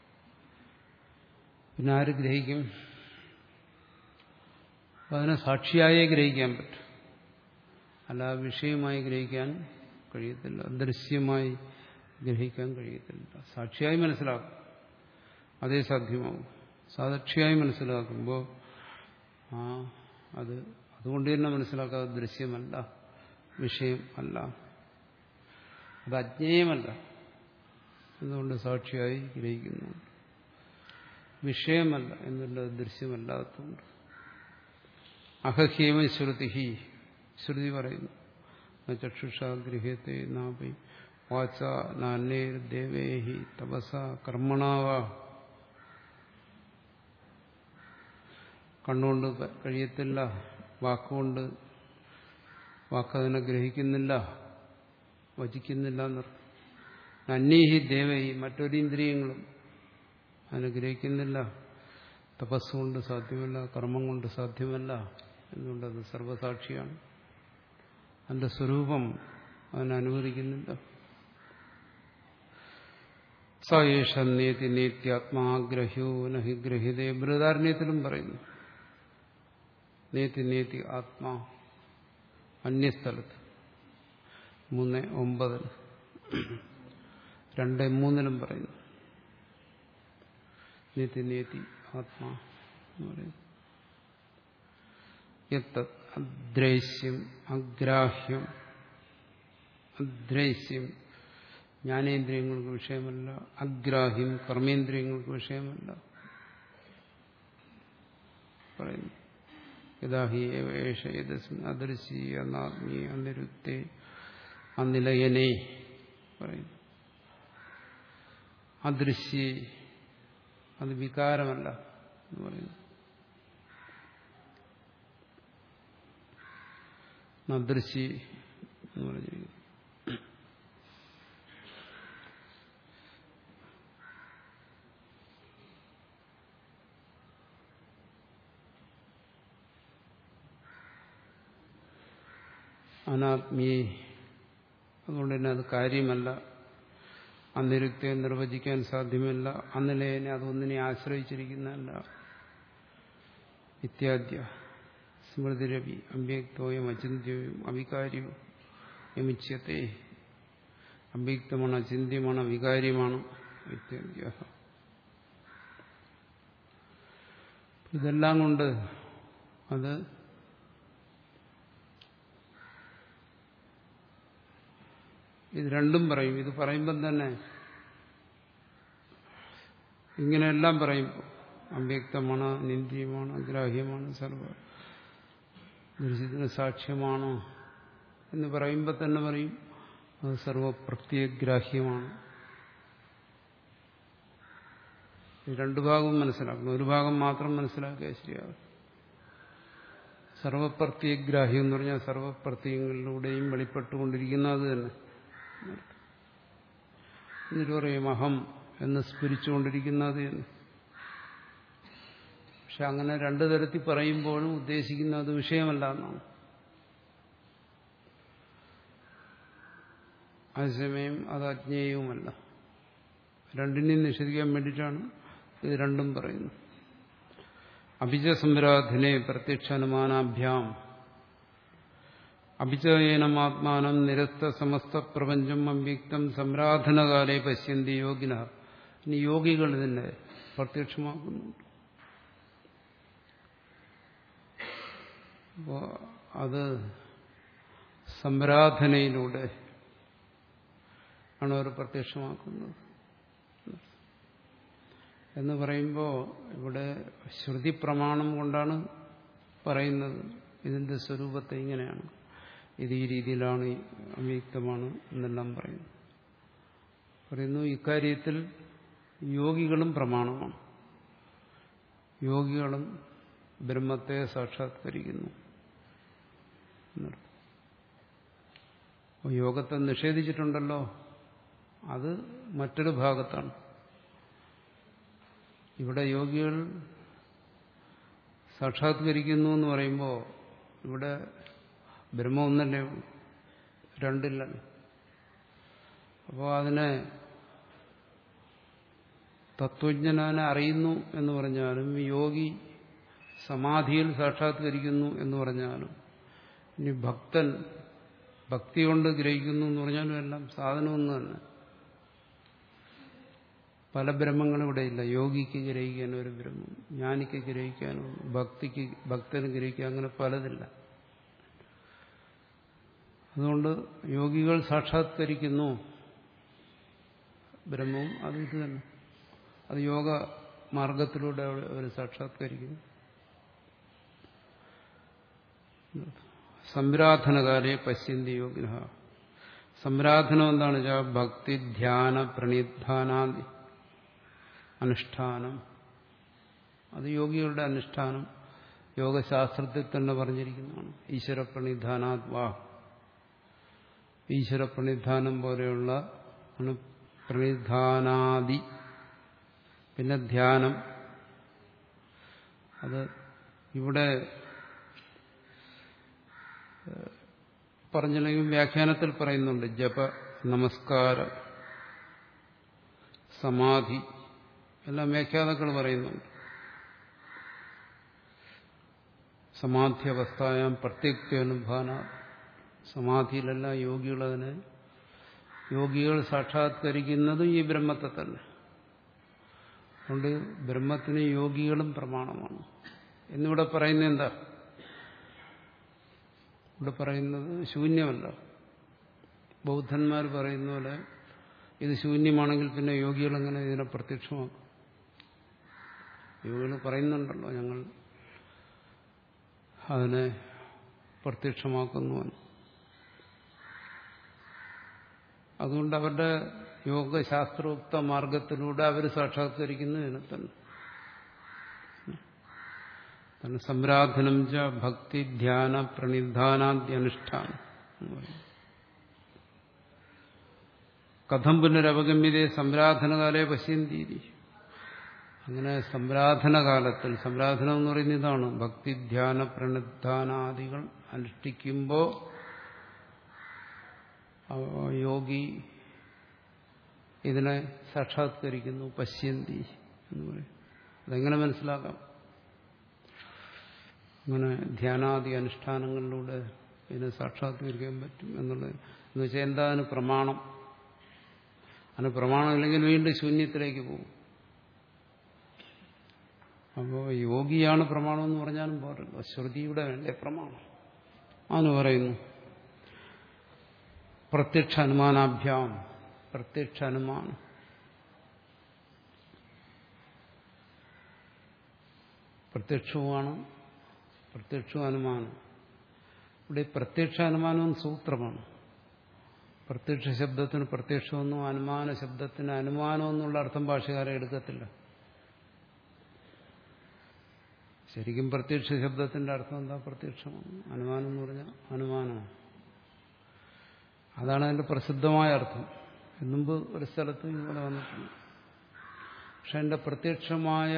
പിന്നെ ആര് ഗ്രഹിക്കും അപ്പം അതിനെ സാക്ഷിയായേ ഗ്രഹിക്കാൻ പറ്റും അല്ല വിഷയമായി ഗ്രഹിക്കാൻ കഴിയത്തില്ല ദൃശ്യമായി ഗ്രഹിക്കാൻ കഴിയത്തില്ല സാക്ഷിയായി മനസ്സിലാക്കും അതേ സാധ്യമാകും സാക്ഷിയായി മനസ്സിലാക്കുമ്പോൾ ആ അത് അതുകൊണ്ട് തന്നെ മനസ്സിലാക്കാതെ ദൃശ്യമല്ല വിഷയം അല്ല അത് അജ്ഞേയമല്ല എന്തുകൊണ്ട് സാക്ഷിയായി ഗ്രഹിക്കുന്നു വിഷയമല്ല എന്തുകൊണ്ട് ദൃശ്യമല്ലാത്തതുകൊണ്ട് അഹഹ്യമ ശ്രുതി ശ്രുതി പറയുന്നു ചക്ഷുഷ ഗൃഹത്തെ നാപി വാച നാന്യേർ ദേവേഹി തപസ കർമ്മണാവ കണ്ണുകൊണ്ട് കഴിയത്തില്ല വാക്കുകൊണ്ട് വാക്കതിനെ ഗ്രഹിക്കുന്നില്ല വചിക്കുന്നില്ല എന്നർത്ഥം അന്യഹി ദേവഹി മറ്റൊരിന്ദ്രിയങ്ങളും അതിനെ ഗ്രഹിക്കുന്നില്ല തപസ്സുകൊണ്ട് സാധ്യമല്ല കർമ്മം കൊണ്ട് സാധ്യമല്ല എന്നുകൊണ്ടത് സർവസാക്ഷിയാണ് അതിന്റെ സ്വരൂപം അതിനനുവദിക്കുന്നില്ല സയേഷ നേതി നേത്യാത്മാഗ്രഹ്യോ നഹി ഗ്രഹിതേ ബൃഹദാരണ്യത്തിലും പറയുന്നു നേതി നേതി ആത്മാ അന്യസ്ഥലത്ത് മൂന്ന് ഒമ്പതിൽ രണ്ട് മൂന്നിലും പറയുന്നു നേതി നേതി ആത്മാ എന്ന് പറയുന്നു യത്തത് അദ്രൈശ്യം അഗ്രാഹ്യം അദ്രൈശ്യം ജ്ഞാനേന്ദ്രിയങ്ങൾക്ക് വിഷയമല്ല അഗ്രാഹ്യം കർമ്മേന്ദ്രിയങ്ങൾക്ക് വിഷയമല്ല പറയുന്നു യഥാഹി ഏഷ യദസ്മിൻ അദർശി അനാത്മീ അനിരുത്തെ അനിലയനെ പറയുന്നു അദൃശ്യ അത് വികാരമല്ല എന്ന് പറയുന്നു നദൃശി എന്ന് പറഞ്ഞിരിക്കുന്നു അനാത്മീയ അതുകൊണ്ട് തന്നെ അത് കാര്യമല്ല അനിരുക്തിയെ നിർവചിക്കാൻ സാധ്യമല്ല അന്നിലേനെ അതൊന്നിനെ ആശ്രയിച്ചിരിക്കുന്നതല്ല ഇത്യാദ്യ സ്മൃതിരവി അമ്പ്യക്തോയം അചിന്യവും അവികാര്യവും യമിച്യത്തെ അമ്പ്യക്തമാണ് അചിന്യമാണ് വികാര്യമാണ് ഇത്യാദ്യ ഇതെല്ലാം കൊണ്ട് അത് ഇത് രണ്ടും പറയും ഇത് പറയുമ്പം തന്നെ ഇങ്ങനെയെല്ലാം പറയും അവ്യക്തമാണ് നിന്ദ്യമാണ് ഗ്രാഹ്യമാണ് സർവ ദൃശ്യത്തിന് സാക്ഷ്യമാണ് എന്ന് പറയുമ്പോൾ തന്നെ പറയും അത് സർവപ്രത്യഗ്രാഹ്യമാണ് രണ്ടു ഭാഗവും മനസ്സിലാക്കണം ഒരു ഭാഗം മാത്രം മനസ്സിലാക്കിയാൽ ശരിയാകും സർവപ്രത്യഗ്രാഹ്യം എന്ന് പറഞ്ഞാൽ സർവപ്രത്യങ്ങളിലൂടെയും വെളിപ്പെട്ടുകൊണ്ടിരിക്കുന്ന അത് തന്നെ എന്നിട്ട് പറയും അഹം എന്ന് സ്ഫുരിച്ചുകൊണ്ടിരിക്കുന്നത് എന്ന് പക്ഷെ അങ്ങനെ രണ്ടു തരത്തിൽ പറയുമ്പോഴും ഉദ്ദേശിക്കുന്നത് വിഷയമല്ല എന്നാണ് അതേസമയം അത് അജ്ഞേയവുമല്ല രണ്ടിനെയും നിഷേധിക്കാൻ വേണ്ടിയിട്ടാണ് ഇത് രണ്ടും പറയുന്നത് അഭിജ സംരാധനെ പ്രത്യക്ഷാനുമാനാഭ്യാം അഭിചയനമാത്മാനം നിരസ്ത സമസ്ത പ്രപഞ്ചം അവ്യക്തം സംരാധനകാലെ പശ്യന്തി യോഗിന ഇനി യോഗികൾ ഇതിനെ പ്രത്യക്ഷമാക്കുന്നുണ്ട് അപ്പോൾ അത് സംരാധനയിലൂടെ ആണ് അവർ പ്രത്യക്ഷമാക്കുന്നത് എന്ന് പറയുമ്പോൾ ഇവിടെ ശ്രുതി പ്രമാണം കൊണ്ടാണ് പറയുന്നത് ഇതിന്റെ സ്വരൂപത്തെ ഇങ്ങനെയാണ് ഇത് ഈ രീതിയിലാണ് അവ്യക്തമാണ് എന്നെല്ലാം പറയുന്നു പറയുന്നു ഇക്കാര്യത്തിൽ യോഗികളും പ്രമാണമാണ് യോഗികളും ബ്രഹ്മത്തെ സാക്ഷാത്കരിക്കുന്നു യോഗത്തെ നിഷേധിച്ചിട്ടുണ്ടല്ലോ അത് മറ്റൊരു ഭാഗത്താണ് ഇവിടെ യോഗികൾ സാക്ഷാത്കരിക്കുന്നു എന്ന് പറയുമ്പോൾ ഇവിടെ ബ്രഹ്മം ഒന്നല്ലേ രണ്ടില്ലല്ലോ അപ്പോൾ അതിനെ തത്വജ്ഞനെ അറിയുന്നു എന്ന് പറഞ്ഞാലും യോഗി സമാധിയിൽ സാക്ഷാത്കരിക്കുന്നു എന്ന് പറഞ്ഞാലും ഇനി ഭക്തൻ ഭക്തി കൊണ്ട് ഗ്രഹിക്കുന്നു എന്ന് പറഞ്ഞാലും എല്ലാം സാധനമൊന്നു തന്നെ പല ബ്രഹ്മങ്ങളും ഇവിടെ ഇല്ല യോഗിക്ക് ഗ്രഹിക്കാൻ ഒരു ബ്രഹ്മം ജ്ഞാനിക്ക് ഗ്രഹിക്കാനും ഭക്തിക്ക് ഭക്തന് ഗ്രഹിക്കാൻ അങ്ങനെ പലതില്ല അതുകൊണ്ട് യോഗികൾ സാക്ഷാത്കരിക്കുന്നു ബ്രഹ്മവും അത് ഇത് തന്നെ അത് യോഗ മാർഗത്തിലൂടെ അവർ സാക്ഷാത്കരിക്കുന്നു സംരാധനകാലെ പശ്യന്തി യോഗിന സംരാധനം എന്താണ് വെച്ചാൽ ഭക്തി ധ്യാന പ്രണിധാനാദി അനുഷ്ഠാനം അത് യോഗികളുടെ അനുഷ്ഠാനം യോഗശാസ്ത്രത്തിൽ തന്നെ പറഞ്ഞിരിക്കുന്നതാണ് ഈശ്വര പ്രണിധാനാത്വാ ഈശ്വര പ്രണിധാനം പോലെയുള്ള പ്രണിധാനാദി പിന്നെ ധ്യാനം അത് ഇവിടെ പറഞ്ഞില്ലെങ്കിൽ വ്യാഖ്യാനത്തിൽ പറയുന്നുണ്ട് ജപ നമസ്കാര സമാധി എല്ലാം വ്യാഖ്യാതാക്കൾ പറയുന്നുണ്ട് സമാധ്യവസ്ഥായാം പ്രത്യേകാനുഭാന സമാധിയിലെല്ലാം യോഗികൾ അതിനെ യോഗികൾ സാക്ഷാത്കരിക്കുന്നതും ഈ ബ്രഹ്മത്തെ തന്നെ അതുകൊണ്ട് ബ്രഹ്മത്തിന് യോഗികളും പ്രമാണമാണ് എന്നിവിടെ പറയുന്നത് എന്താ ഇവിടെ പറയുന്നത് ശൂന്യമല്ല ബൗദ്ധന്മാർ പറയുന്ന പോലെ ഇത് ശൂന്യമാണെങ്കിൽ പിന്നെ യോഗികൾ എങ്ങനെ ഇതിനെ പ്രത്യക്ഷമാക്കും യോഗികൾ പറയുന്നുണ്ടല്ലോ ഞങ്ങൾ അതിനെ പ്രത്യക്ഷമാക്കുന്നുവെന്ന് അതുകൊണ്ട് അവരുടെ യോഗശാസ്ത്രോക്ത മാർഗത്തിലൂടെ അവർ സാക്ഷാത്കരിക്കുന്നു ഇതിനെ തന്നെ തന്നെ സംരാധനം ച ഭക്തി ധ്യാന പ്രണിധാനാദ്യനുഷ്ഠാനം എന്ന് പറയും കഥം പുനരവഗമ്യതയെ സംരാധനകാലേ പശ്യന്തീരി അങ്ങനെ സംരാധനകാലത്തിൽ സംരാധനം എന്ന് പറയുന്നത് ഇതാണ് ഭക്തി ധ്യാന പ്രണിധാനാദികൾ അനുഷ്ഠിക്കുമ്പോൾ യോഗി ഇതിനെ സാക്ഷാത്കരിക്കുന്നു പശ്യന്തി എന്ന് പറയും അതെങ്ങനെ മനസ്സിലാക്കാം അങ്ങനെ ധ്യാനാദി അനുഷ്ഠാനങ്ങളിലൂടെ ഇതിനെ സാക്ഷാത്കരിക്കാൻ പറ്റും എന്നുള്ളത് എന്ന് വെച്ചാൽ എന്താ അതിന് പ്രമാണം അതിന് പ്രമാണം ഇല്ലെങ്കിൽ വീണ്ടും ശൂന്യത്തിലേക്ക് പോകും അപ്പോൾ യോഗിയാണ് പ്രമാണം എന്ന് പറഞ്ഞാലും പോരല്ലോ ശ്രുതിയുടെ വേണ്ടേ പ്രമാണം അതിന് പറയുന്നു പ്രത്യക്ഷ അനുമാനാഭ്യാം പ്രത്യക്ഷ അനുമാനം പ്രത്യക്ഷവുമാണ് പ്രത്യക്ഷവും അനുമാനം ഇവിടെ പ്രത്യക്ഷ അനുമാനവും സൂത്രമാണ് പ്രത്യക്ഷ ശബ്ദത്തിന് പ്രത്യക്ഷമെന്നും അനുമാന ശബ്ദത്തിന് അനുമാനമെന്നുള്ള അർത്ഥം ഭാഷകാരെ എടുക്കത്തില്ല ശരിക്കും പ്രത്യക്ഷ ശബ്ദത്തിന്റെ അർത്ഥം എന്താ പ്രത്യക്ഷമാണ് അനുമാനം എന്ന് പറഞ്ഞാൽ അനുമാനമാണ് അതാണ് അതിന്റെ പ്രസിദ്ധമായ അർത്ഥം മുമ്പ് ഒരു സ്ഥലത്ത് ഇങ്ങനെ വന്നിട്ടുണ്ട് പക്ഷെ അതിന്റെ പ്രത്യക്ഷമായ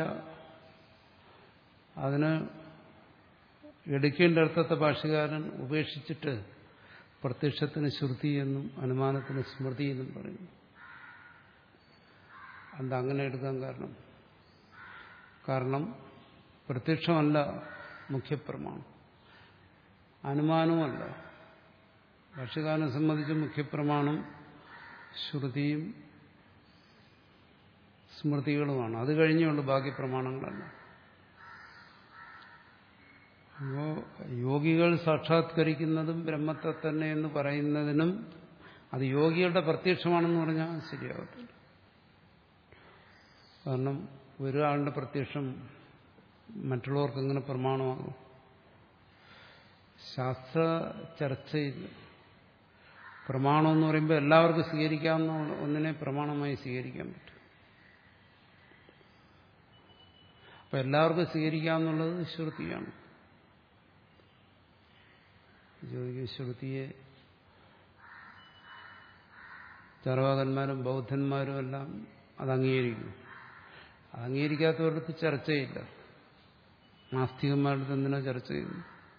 അതിന് എടുക്കേണ്ട അർത്ഥത്തെ ഭാഷകാരൻ ഉപേക്ഷിച്ചിട്ട് പ്രത്യക്ഷത്തിന് ശ്രുതി എന്നും അനുമാനത്തിന് സ്മൃതി എന്നും പറയുന്നു എന്താ അങ്ങനെ എടുക്കാൻ കാരണം കാരണം പ്രത്യക്ഷമല്ല മുഖ്യപ്രമാണം അനുമാനവുമല്ല ഭാഷകാരനെ സംബന്ധിച്ച് മുഖ്യപ്രമാണം ശ്രുതിയും സ്മൃതികളുമാണ് അത് കഴിഞ്ഞുള്ളൂ ബാക്കി പ്രമാണങ്ങളല്ല അപ്പോ യോഗികൾ സാക്ഷാത്കരിക്കുന്നതും ബ്രഹ്മത്തെ തന്നെ എന്ന് പറയുന്നതിനും അത് യോഗികളുടെ പ്രത്യക്ഷമാണെന്ന് പറഞ്ഞാൽ ശരിയാകത്തില്ല കാരണം ഒരാളുടെ പ്രത്യക്ഷം മറ്റുള്ളവർക്ക് എങ്ങനെ പ്രമാണമാകും ശാസ്ത്ര ചർച്ചയിൽ പ്രമാണം എന്ന് പറയുമ്പോൾ എല്ലാവർക്കും സ്വീകരിക്കാവുന്ന ഒന്നിനെ പ്രമാണമായി സ്വീകരിക്കാൻ പറ്റും അപ്പൊ എല്ലാവർക്കും സ്വീകരിക്കാവുന്നുള്ളത് ശ്രുതിയാണ് ചോദിക്കും ശ്രുതിയെ ചർവാകന്മാരും ബൗദ്ധന്മാരും എല്ലാം അത് അംഗീകരിക്കും അത് അംഗീകരിക്കാത്തവർക്ക് ചർച്ചയില്ല നാസ്തികന്മാരുടെ എന്തിനാ ചർച്ച ചെയ്യുന്നു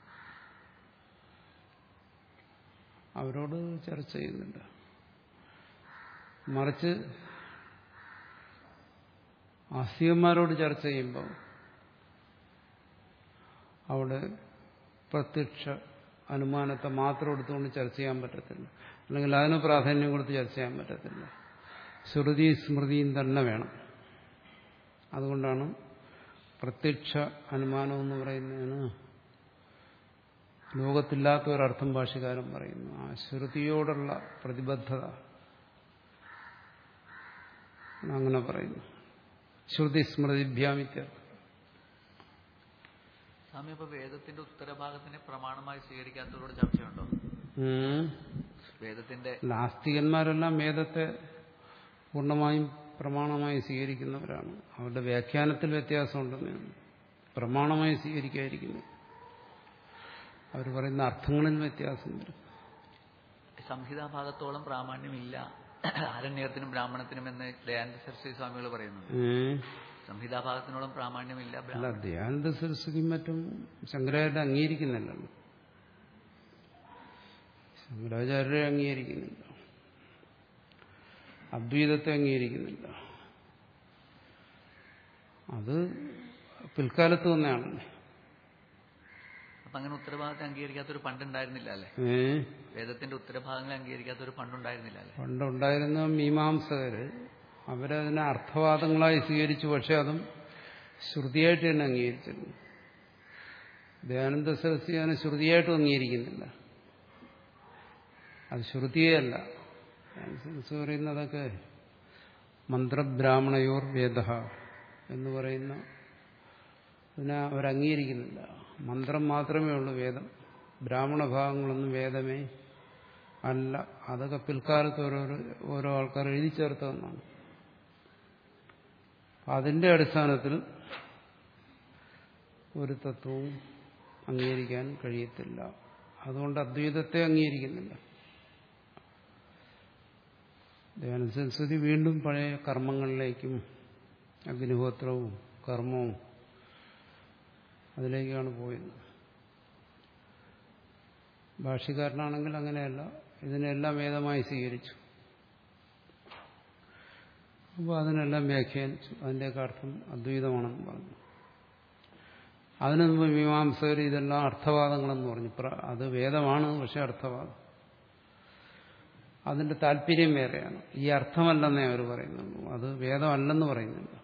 അവരോട് ചർച്ച ചെയ്യുന്നില്ല മറിച്ച് ആസ്തികന്മാരോട് ചർച്ച ചെയ്യുമ്പോൾ അവിടെ പ്രത്യക്ഷ അനുമാനത്തെ മാത്രം എടുത്തുകൊണ്ട് ചർച്ച ചെയ്യാൻ പറ്റത്തില്ല അല്ലെങ്കിൽ അതിന് പ്രാധാന്യം കൊടുത്ത് ചർച്ച ചെയ്യാൻ പറ്റത്തില്ല ശ്രുതി സ്മൃതിയും തന്നെ വേണം അതുകൊണ്ടാണ് പ്രത്യക്ഷ അനുമാനം എന്ന് പറയുന്നതിന് ലോകത്തില്ലാത്ത ഒരർത്ഥം ഭാഷകാരൻ പറയുന്നു ആ ശ്രുതിയോടുള്ള പ്രതിബദ്ധത അങ്ങനെ പറയുന്നു ശ്രുതി സ്മൃതിഭ്യാമിത്യർത്ഥം സ്വാമി അപ്പൊ വേദത്തിന്റെ ഉത്തരഭാഗത്തിനെ പ്രമാണമായി സ്വീകരിക്കാത്തവരോട് ചർച്ചയുണ്ടോ വേദത്തിന്റെ നാസ്തികന്മാരെല്ലാം വേദത്തെ പൂർണ്ണമായും പ്രമാണമായി സ്വീകരിക്കുന്നവരാണ് അവരുടെ വ്യാഖ്യാനത്തിൽ വ്യത്യാസമുണ്ടെന്നേ പ്രമാണമായി സ്വീകരിക്കാതിരിക്കുന്നു അവർ പറയുന്ന അർത്ഥങ്ങളിൽ വ്യത്യാസം വരും സംഹിതാഭാഗത്തോളം പ്രാമാണ്യമില്ല അരണ്യത്തിനും ബ്രാഹ്മണത്തിനും എന്ന് ദയാനന്ദ സരസ്വതി സ്വാമികൾ പറയുന്നുണ്ട് ഏ? സംഹിതാഭാഗത്തിനോളം പ്രാമാണ്യമില്ല അല്ല ബ്രാഹ്മണ ദയാനന്ദ സരസ്വതിയും മറ്റും ശങ്കരാചാര്യ അംഗീകരിക്കുന്നില്ലല്ലോ ശങ്കരാചാര്യരെ അംഗീകരിക്കുന്നില്ല അദ്വൈതത്തെ അംഗീകരിക്കുന്നില്ല അത് പിൽക്കാലത്ത് തന്നെയാണല്ലേ അപ്പൊ അങ്ങനെ ഉത്തരഭാഗത്തെ അംഗീകരിക്കാത്തൊരു പണ്ടുണ്ടായിരുന്നില്ല അല്ലേ ഏ വേദത്തിന്റെ ഉത്തരഭാഗങ്ങളെ അംഗീകരിക്കാത്തൊരു പണ്ടുണ്ടായിരുന്നില്ല അല്ലേ പണ്ടുണ്ടായിരുന്ന മീമാംസകര് അവരതിനെ അർത്ഥവാദങ്ങളായി സ്വീകരിച്ചു പക്ഷെ അതും ശ്രുതിയായിട്ട് തന്നെ അംഗീകരിച്ചിരുന്നു ദയാനന്ദ സരസ്വതി അതിനെ ശ്രുതിയായിട്ടും അംഗീകരിക്കുന്നില്ല അത് ശ്രുതിയല്ല സരസ്വതി പറയുന്നതൊക്കെ മന്ത്രബ്രാഹ്മണയോർ വേദ എന്ന് പറയുന്ന അതിനെ അവരംഗീകരിക്കുന്നില്ല മന്ത്രം മാത്രമേ ഉള്ളൂ വേദം ബ്രാഹ്മണ ഭാഗങ്ങളൊന്നും വേദമേ അല്ല അതൊക്കെ പിൽക്കാലത്ത് ഓരോരോ ഓരോ ആൾക്കാർ എഴുതി ചേർത്തതെന്നാണ് അതിന്റെ അടിസ്ഥാനത്തിൽ ഒരു തത്വവും അംഗീകരിക്കാൻ കഴിയത്തില്ല അതുകൊണ്ട് അദ്വൈതത്തെ അംഗീകരിക്കുന്നില്ല ദയാനന്ദ സരസ്വതി വീണ്ടും പഴയ കർമ്മങ്ങളിലേക്കും അഗ്നിഹോത്രവും കർമ്മവും അതിലേക്കാണ് പോയത് ഭാഷ്യക്കാരനാണെങ്കിൽ അങ്ങനെയല്ല ഇതിനെല്ലാം വേദമായി സ്വീകരിച്ചു അപ്പോൾ അതിനെല്ലാം വ്യാഖ്യാനിച്ചു അതിൻ്റെയൊക്കെ അർത്ഥം അദ്വൈതമാണെന്ന് പറഞ്ഞു അതിനു മുമ്പ് മീമാംസകർ ഇതെല്ലാം അർത്ഥവാദങ്ങളെന്ന് പറഞ്ഞു പ്ര- അത് വേദമാണ് പക്ഷെ അർത്ഥവാദം അതിന്റെ താല്പര്യം വേറെയാണ് ഈ അർത്ഥമല്ലെന്നേ അവർ പറയുന്നുള്ളൂ അത് വേദമല്ലെന്ന് പറയുന്നില്ല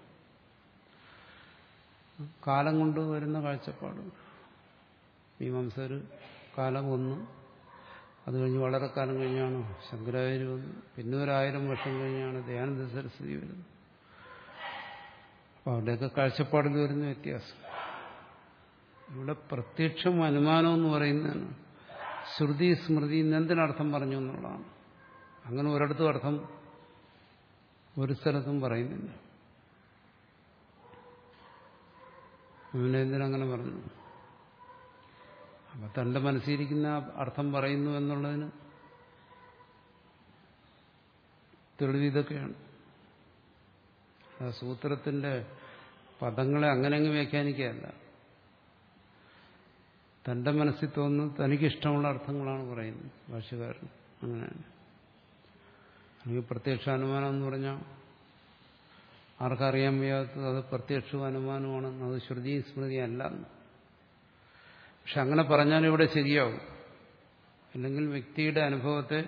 കാലം കൊണ്ട് വരുന്ന കാഴ്ചപ്പാട് മീമാംസകർ കാലം ഒന്ന് അത് കഴിഞ്ഞ് വളരെ കാലം കഴിഞ്ഞാണ് ശങ്കരാചാര്യ വന്നു പിന്നെ ഒരായിരം വർഷം കഴിഞ്ഞാണ് ദയാനന്ദ സരസ്വതി വരുന്നത് അപ്പോൾ അവിടെയൊക്കെ കാഴ്ചപ്പാടിൽ വരുന്ന വ്യത്യാസം ഇവിടെ പ്രത്യക്ഷം അനുമാനം എന്ന് പറയുന്നതാണ് ശ്രുതി സ്മൃതി ഇന്ന് എന്തിനർത്ഥം പറഞ്ഞു എന്നുള്ളതാണ് അങ്ങനെ ഒരിടത്തും അർത്ഥം ഒരു സ്ഥലത്തും പറയുന്നില്ല പിന്നെ എന്തിനങ്ങനെ പറഞ്ഞു അപ്പൊ തന്റെ മനസ്സിരിക്കുന്ന അർത്ഥം പറയുന്നു എന്നുള്ളതിന് തെളിവ് ഇതൊക്കെയാണ് ആ സൂത്രത്തിന്റെ പദങ്ങളെ അങ്ങനെ അങ്ങ് വ്യാഖ്യാനിക്കുകയല്ല തന്റെ മനസ്സിൽ തോന്നുന്നു തനിക്കിഷ്ടമുള്ള അർത്ഥങ്ങളാണ് പറയുന്നത് ഭാഷകാരൻ അങ്ങനെയാണ് അല്ലെങ്കിൽ പ്രത്യക്ഷാനുമാനം എന്ന് പറഞ്ഞാൽ ആർക്കറിയാൻ വയ്യാത്തത് അത് പ്രത്യക്ഷവും അനുമാനമാണെന്ന് അത് ശ്രുതി സ്മൃതി അല്ല എന്ന്. പക്ഷെ അങ്ങനെ പറഞ്ഞാൽ ഇവിടെ ശരിയാവും അല്ലെങ്കിൽ വ്യക്തിയുടെ അനുഭവത്തെ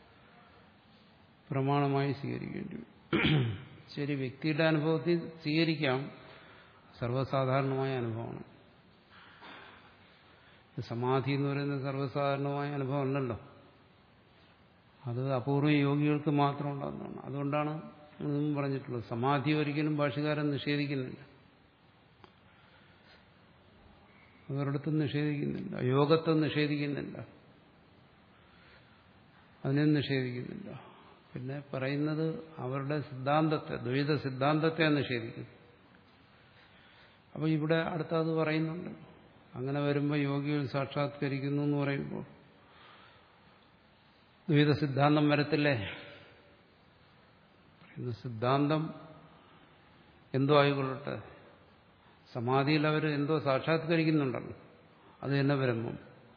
പ്രമാണമായി സ്വീകരിക്കേണ്ടി വരും ശരി വ്യക്തിയുടെ അനുഭവത്തിൽ സ്വീകരിക്കാം സർവ്വസാധാരണമായ അനുഭവമാണ് സമാധി എന്ന് പറയുന്നത് സർവ്വസാധാരണമായ അനുഭവമല്ലല്ലോ അത് അപൂർവ യോഗികൾക്ക് മാത്രം ഉണ്ടാകുന്നതാണ് അതുകൊണ്ടാണ് മുമ്പ് പറഞ്ഞിട്ടുള്ളത് സമാധി ഒരിക്കലും ഭാഷകാരൻ നിഷേധിക്കുന്നില്ല അവരിടത്തും നിഷേധിക്കുന്നില്ല യോഗത്തെ നിഷേധിക്കുന്നില്ല അതിനെ നിഷേധിക്കുന്നില്ല പിന്നെ പറയുന്നത് അവരുടെ സിദ്ധാന്തത്തെ ദ്വൈത സിദ്ധാന്തത്തെ നിഷേധിക്കുന്നു അപ്പോൾ ഇവിടെ അടുത്ത അത് പറയുന്നുണ്ട് അങ്ങനെ വരുമ്പോൾ യോഗികൾ സാക്ഷാത്കരിക്കുന്നു എന്ന് പറയുമ്പോൾ ദ്വൈത സിദ്ധാന്തം വരത്തില്ലേ പറയുന്ന സിദ്ധാന്തം എന്തോ ആയിക്കൊള്ളട്ടെ സമാധിയിൽ അവർ എന്തോ സാക്ഷാത്കരിക്കുന്നുണ്ടല്ലോ അത് തന്നെ ബ്രഹ്മം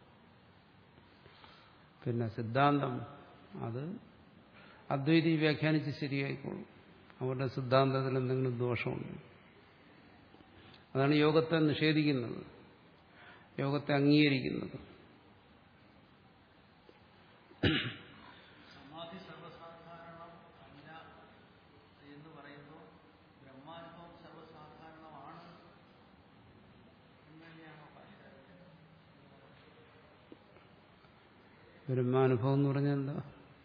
പിന്നെ സിദ്ധാന്തം അത് അദ്വൈതി വ്യാഖ്യാനിച്ച് ശരിയായിക്കോളും അവരുടെ സിദ്ധാന്തത്തിൽ എന്തെങ്കിലും ദോഷമുണ്ട് അതാണ് യോഗത്തെ നിഷേധിക്കുന്നത് യോഗത്തെ അംഗീകരിക്കുന്നത് സമാധി സർവ്വസാധാരണം അല്ല എന്ന് പറയുമ്പോൾ ബ്രഹ്മാനുഭവം സർവ്വസാധാരണമാണ് എന്ന് തന്നെയാണോ ഭാഷകാരൻ ബ്രഹ്മാനുഭവം എന്ന് പറഞ്ഞാൽ എന്താ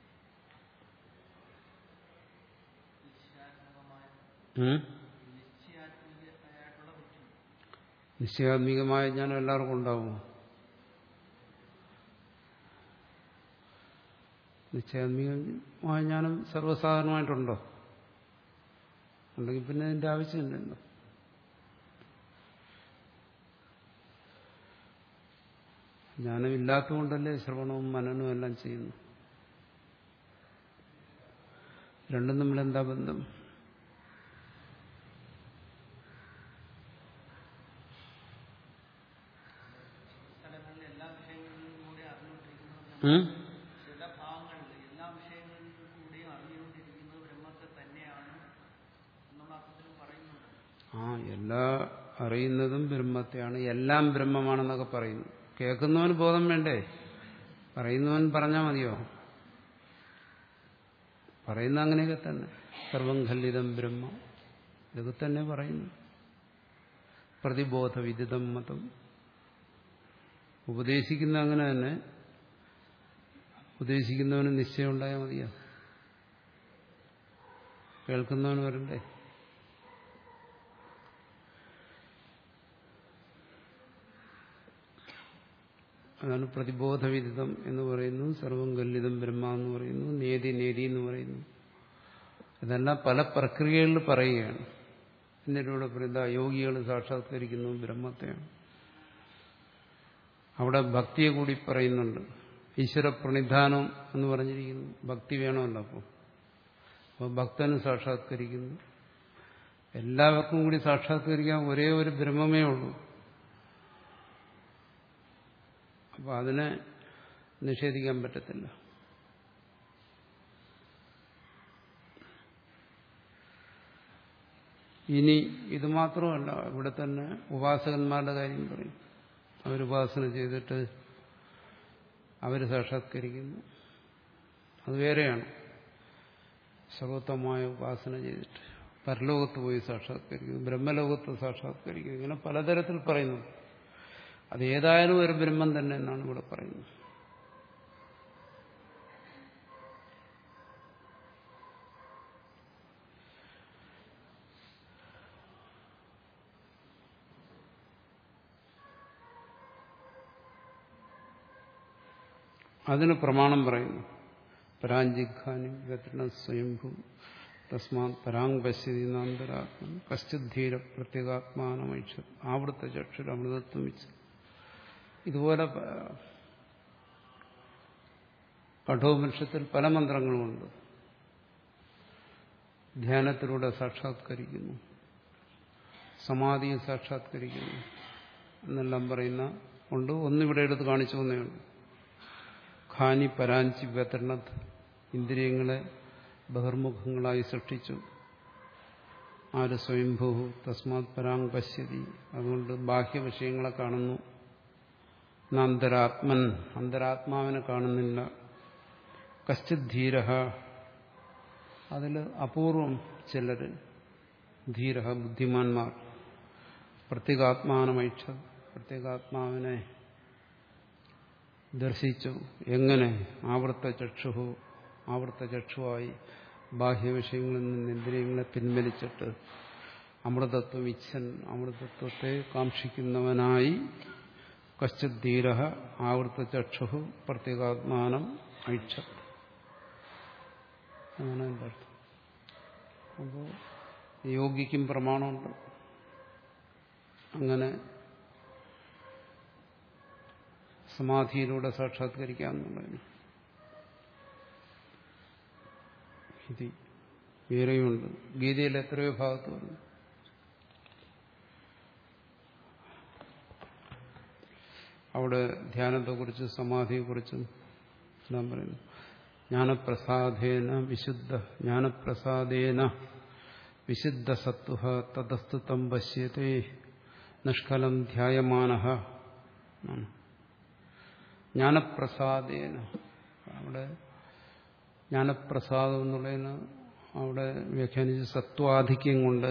നിശ്ചയാത്മകമായ ഉം? നിശ്ചയാത്മകമായിട്ടുള്ള ബുദ്ധി നിശ്ചയാത്മികമായ ജ്ഞാനം എല്ലാവർക്കും ഉണ്ടാവുമോ നിശ്ചയാത്മികമായ ജ്ഞാനം സർവ്വസാധാരണമായിട്ടുണ്ടോ ഉണ്ടെങ്കിൽ പിന്നെ അതിന്റെ ആവശ്യമില്ലല്ലോ ജ്ഞാനമില്ലാത്തതുകൊണ്ടല്ലേ ശ്രവണവും മനനവും എല്ലാം ചെയ്യുന്നു രണ്ടും തമ്മിൽ എന്താ ബന്ധം സ്ഥലങ്ങളിൽ എല്ലാ വിഷയങ്ങളിലും കൂടി അറിഞ്ഞുകൊണ്ടിരിക്കുന്നത് ഉം? എല്ലാ അറിയുന്നതും ബ്രഹ്മത്തെയാണ് എല്ലാം ബ്രഹ്മമാണെന്നൊക്കെ പറയുന്നു കേൾക്കുന്നവന് ബോധം വേണ്ടേ പറയുന്നവൻ പറഞ്ഞാൽ മതിയോ പറയുന്ന അങ്ങനെയൊക്കെ തന്നെ സർവം ഖല്ലിതം ബ്രഹ്മ ഇതൊക്കെ തന്നെ പറയുന്നു പ്രതിബോധ വിദിതം മതം ഉപദേശിക്കുന്ന അങ്ങനെ തന്നെ ഉപദേശിക്കുന്നവന് നിശ്ചയം ഉണ്ടായാൽ മതിയോ കേൾക്കുന്നവന് വരണ്ടേ അതാണ് പ്രതിബോധവിദിതം എന്ന് പറയുന്നു സർവം ഗല്ലിതം ബ്രഹ്മ എന്ന് പറയുന്നു നേതി നേതി എന്ന് പറയുന്നു ഇതെല്ലാം പല പ്രക്രിയകളിൽ പറയുകയാണ് എന്നിലൂടെ പറയുന്ന യോഗികൾ സാക്ഷാത്കരിക്കുന്നു ബ്രഹ്മത്തെയാണ് അവിടെ ഭക്തിയെ കൂടി പറയുന്നുണ്ട് ഈശ്വര പ്രണിധാനം എന്ന് പറഞ്ഞിരിക്കുന്നു ഭക്തി വേണമല്ലോ അപ്പോൾ അപ്പോൾ ഭക്തന് സാക്ഷാത്കരിക്കുന്നു എല്ലാവർക്കും കൂടി സാക്ഷാത്കരിക്കാൻ ഒരേ ഒരു ബ്രഹ്മമേ ഉള്ളൂ അപ്പോൾ അതിനെ നിഷേധിക്കാൻ പറ്റത്തില്ല ഇനി ഇത് മാത്രമല്ല ഇവിടെ തന്നെ ഉപാസകന്മാരുടെ കാര്യം പറയും അവരുപാസന ചെയ്തിട്ട് അവർ സാക്ഷാത്കരിക്കുന്നു അത് വേറെയാണ് സർവോത്തമായ ഉപാസന ചെയ്തിട്ട് പരലോകത്ത് പോയി സാക്ഷാത്കരിക്കുന്നു ബ്രഹ്മലോകത്ത് സാക്ഷാത്കരിക്കുന്നു ഇങ്ങനെ പലതരത്തിൽ പറയുന്നു അത് ഏതായാലും ഒരു ബ്രഹ്മം തന്നെ എന്നാണ് ഇവിടെ പറയുന്നത് അതിന് പ്രമാണം പറയുന്നു പരാഞ്ചിഖാനി ഗത്ര സ്വയംഭൂ തസ്മാത് പരാങ് പശ്യതി നാന്തരാത്മൻ കശ്ചിദ്ധീര പ്രത്യേകാത്മാനമൈക്ഷ ആവൃത്ത ചക്ഷുര അമൃതത്വം വെച്ച് ഇതുപോലെ കഠോപനിഷത്തിൽ പല മന്ത്രങ്ങളുമുണ്ട് ധ്യാനത്തിലൂടെ സാക്ഷാത്കരിക്കുന്നു സമാധിയെ സാക്ഷാത്കരിക്കുന്നു എന്നെല്ലാം പറയുന്ന ഉണ്ട് ഒന്നിവിടെ എടുത്ത് കാണിച്ചു തന്നെയുണ്ട് ഖാനി പരാഞ്ചി വ്യതരണത് ഇന്ദ്രിയങ്ങളെ ബഹിർമുഖങ്ങളായി സൃഷ്ടിച്ചു ആര് സ്വയംഭൂ തസ്മാത് പരാങ് പശ്യതി അതുകൊണ്ട് ബാഹ്യ വിഷയങ്ങളെ കാണുന്നു അന്തരാത്മൻ അന്തരാത്മാവിനെ കാണുന്നില്ല കശ്ചിത് ധീര അതിൽ അപൂർവം ചിലർ ധീര ബുദ്ധിമാന്മാർ പ്രത്യേകാത്മാനമൈക്ഷ പ്രത്യേകാത്മാവിനെ ദർശിച്ചു എങ്ങനെ ആവർത്ത ചക്ഷു ആവർത്ത ചക്ഷുവായി ബാഹ്യവിഷയങ്ങളിൽ നിന്ന് ഇന്ദ്രിയങ്ങളെ പിൻവലിച്ചിട്ട് അമൃതത്വം ഇച്ഛൻ അമൃതത്വത്തെ കാക്ഷിക്കുന്നവനായി കശ്ചിത് ധീര ആവർത്ത ചക്ഷു പ്രത്യേകാത്മാനം ഐക്ഷ അങ്ങനെ എൻ്റെ അർത്ഥം അപ്പോൾ യോഗിക്കും പ്രമാണമുണ്ട് അങ്ങനെ സമാധിയിലൂടെ സാക്ഷാത്കരിക്കാമെന്നുള്ളതിന് ഇത് വേറെയുണ്ട് ഗീതയിൽ എത്രയോ ഭാഗത്ത് വന്നു അവിടെ ധ്യാനത്തെക്കുറിച്ചും സമാധിയെക്കുറിച്ചും എല്ലാം പറയുന്നു ജ്ഞാനപ്രസാദേന വിശുദ്ധ ജ്ഞാനപ്രസാദേന വിശുദ്ധ സത്വ തതസ്തുതം പശ്യത്തെ നിഷ്കലം ധ്യായമാന ജ്ഞാനപ്രസാദേന അവിടെ ജ്ഞാനപ്രസാദം എന്നുള്ളതിന് അവിടെ വ്യാഖ്യാനിച്ച് സത്വാധിക്യം കൊണ്ട്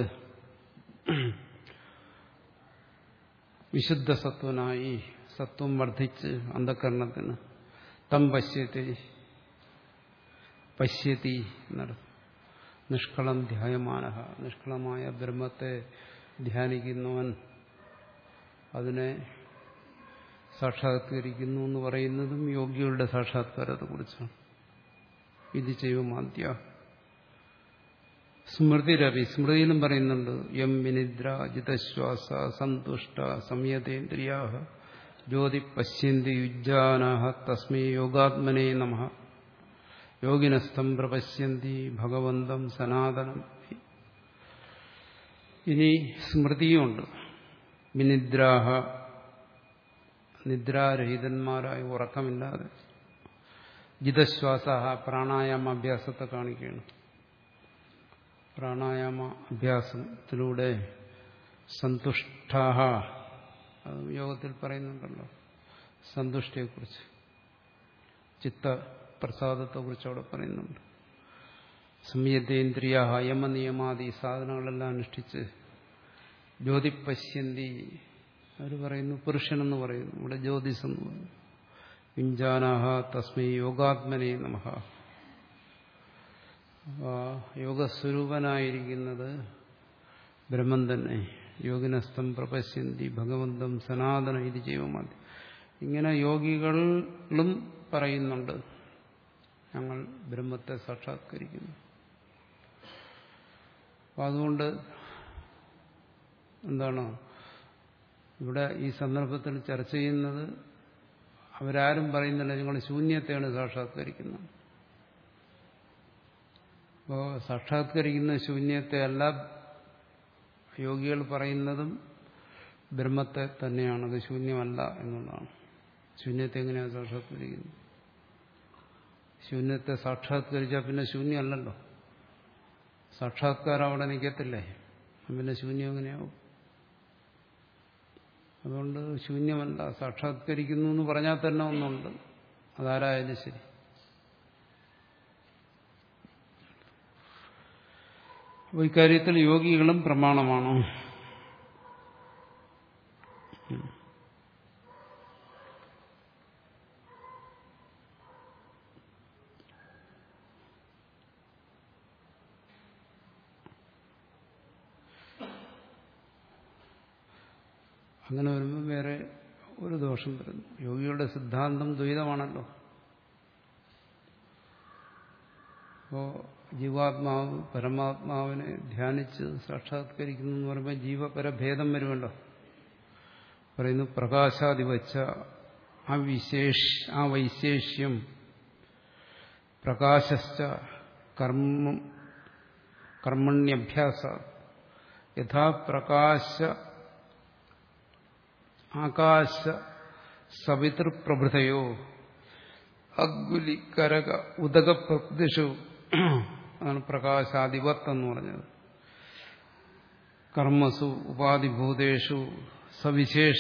വിശുദ്ധ സത്വനായി സത്വം വർദ്ധിച്ച് അന്ധകരണത്തിന് തം പശ്യത്തെ പശ്യതി എന്നർത്ഥം നിഷ്കളം ധ്യായമാന നിഷ്കളമായ ബ്രഹ്മത്തെ ധ്യാനിക്കുന്നവൻ അതിനെ സാക്ഷാത്കരിക്കുന്നു എന്ന് പറയുന്നതും യോഗികളുടെ സാക്ഷാത്കാരത്തെക്കുറിച്ചാണ് ഇത് ചെയ്യുമാദ്യ സ്മൃതിരവി സ്മൃതിയിലും പറയുന്നുണ്ട് യം വിനിദ്ര ജിതശ്വാസ സന്തുഷ്ട സംയതേന്ദ്രിയാ ജ്യോതി പശ്യന്തി യുജ്ജാനാഹ തസ്മൈ യോഗാത്മനേ നമ യോഗിനസ്ഥം പ്രപശ്യന്തി ഭഗവന്തം സനാതനം ഇനി സ്മൃതിയുമുണ്ട് വിനിദ്രാഹ നിദ്രാരഹിതന്മാരായി ഉറക്കമില്ലാതെ ജിതശ്വാസ പ്രാണായാമ അഭ്യാസത്തെ കാണിക്കുകയാണ് പ്രാണായാമ അഭ്യാസത്തിലൂടെ സന്തുഷ്ടാഹ അത് യോഗത്തിൽ പറയുന്നുണ്ടല്ലോ സന്തുഷ്ടിയെക്കുറിച്ച് ചിത്തപ്രസാദത്തെക്കുറിച്ച് അവിടെ പറയുന്നുണ്ട് സംയതേന്ദ്രിയ യമനിയമാദി സാധനങ്ങളെല്ലാം അനുഷ്ഠിച്ച് ജ്യോതി പശ്യന്തി അവർ പറയുന്നു പുരുഷനെന്ന് പറയുന്നു ഇവിടെ ജ്യോതിസ് എന്ന് പറയുന്നു വിഞ്ചാനാഹ തസ്മൈ യോഗാത്മനെ നമഃ ആ യോഗസ്വരൂപനായിരിക്കുന്നത് ബ്രഹ്മം തന്നെ യോഗിനസ്ഥം പ്രപശ്യന്തി ഭഗവന്തം സനാതന ഇത് ജീവമാതി ഇങ്ങനെ യോഗികളും പറയുന്നുണ്ട് ഞങ്ങൾ ബ്രഹ്മത്തെ സാക്ഷാത്കരിക്കുന്നു അപ്പം അതുകൊണ്ട് എന്താണ് ഇവിടെ ഈ സന്ദർഭത്തിൽ ചർച്ച ചെയ്യുന്നത് അവരാരും പറയുന്നില്ല ഞങ്ങൾ ശൂന്യത്തെയാണ് സാക്ഷാത്കരിക്കുന്നത് അപ്പോൾ സാക്ഷാത്കരിക്കുന്ന ശൂന്യത്തെ അല്ല യോഗികൾ പറയുന്നതും ബ്രഹ്മത്തെ തന്നെയാണ് അത് ശൂന്യമല്ല എന്നുള്ളതാണ് ശൂന്യത്തെ എങ്ങനെയാണ് സാക്ഷാത്കരിക്കുന്നത് ശൂന്യത്തെ സാക്ഷാത്കരിച്ചാൽ പിന്നെ ശൂന്യമല്ലല്ലോ സാക്ഷാത്കാരം അവിടെ നിൽക്കത്തില്ലേ പിന്നെ ശൂന്യം എങ്ങനെയാവും അതുകൊണ്ട് ശൂന്യമല്ല സാക്ഷാത്കരിക്കുന്നു എന്ന് പറഞ്ഞാൽ തന്നെ ഒന്നുണ്ട് അതാരായാലും ശരി അപ്പോൾ ഇക്കാര്യത്തിൽ യോഗികളും പ്രമാണമാണോ അങ്ങനെ വരുമ്പോൾ വേറെ ഒരു ദോഷം വരുന്നു യോഗിയുടെ സിദ്ധാന്തം ദ്വൈതമാണല്ലോ അപ്പോ ജീവാത്മാവ് പരമാത്മാവിനെ ധ്യാനിച്ച് സാക്ഷാത്കരിക്കുന്നു എന്ന് പറയുമ്പോൾ ജീവപരഭേദം വരുമല്ലോ പറയുന്നു പ്രകാശാധിവച്ച ആ വിശേഷ ആ വൈശേഷ്യം പ്രകാശശ്ച കർമ്മം കർമ്മണ്യഭ്യാസ യഥാ പ്രകാശ ആകാശ സവിതൃപ്രഭൃതയോ അഗ്ഗുലി കരക ഉദക പ്രദിഷു അതാണ് പ്രകാശാധിപത്ത് എന്ന് പറഞ്ഞത് കർമ്മസു ഉപാധിഭൂതേഷു സവിശേഷ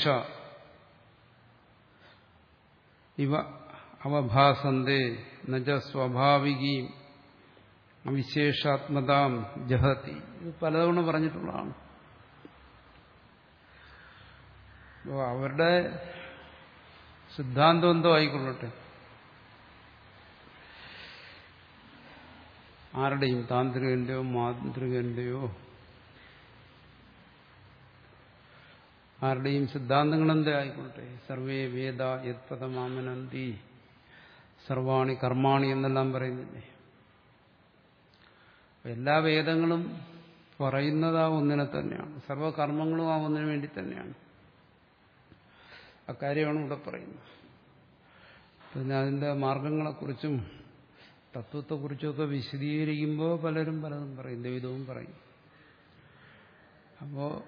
ഇവ അവഭാസന്തേ നജ സ്വാഭാവികീം അവിശേഷാത്മതാം ജഹതി ഇത് പലതവണ പറഞ്ഞിട്ടുള്ളതാണ് അപ്പോൾ അവരുടെ സിദ്ധാന്തം എന്തോ ആയിക്കൊള്ളട്ടെ ആരുടെയും താന്ത്രികന്റെയോ മാന്ത്രികന്റെയോ ആരുടെയും സിദ്ധാന്തങ്ങൾ എന്തേ ആയിക്കൊള്ളട്ടെ സർവേ വേദ യത്പദമാമനന്തി സർവാണി കർമാണി എന്നെല്ലാം പറയുന്നില്ലേ എല്ലാ വേദങ്ങളും പറയുന്നത് ആ ഒന്നിനെ തന്നെയാണ് സർവകർമ്മങ്ങളും ആ ഒന്നിനു വേണ്ടി തന്നെയാണ് അക്കാര്യമാണ് ഇവിടെ പറയുന്നത് പിന്നെ അതിൻ്റെ മാർഗങ്ങളെക്കുറിച്ചും തത്വത്തെക്കുറിച്ചൊക്കെ വിശദീകരിക്കുമ്പോൾ പലരും പലതും പറയും ദ്വൈതവും പറയും അപ്പോൾ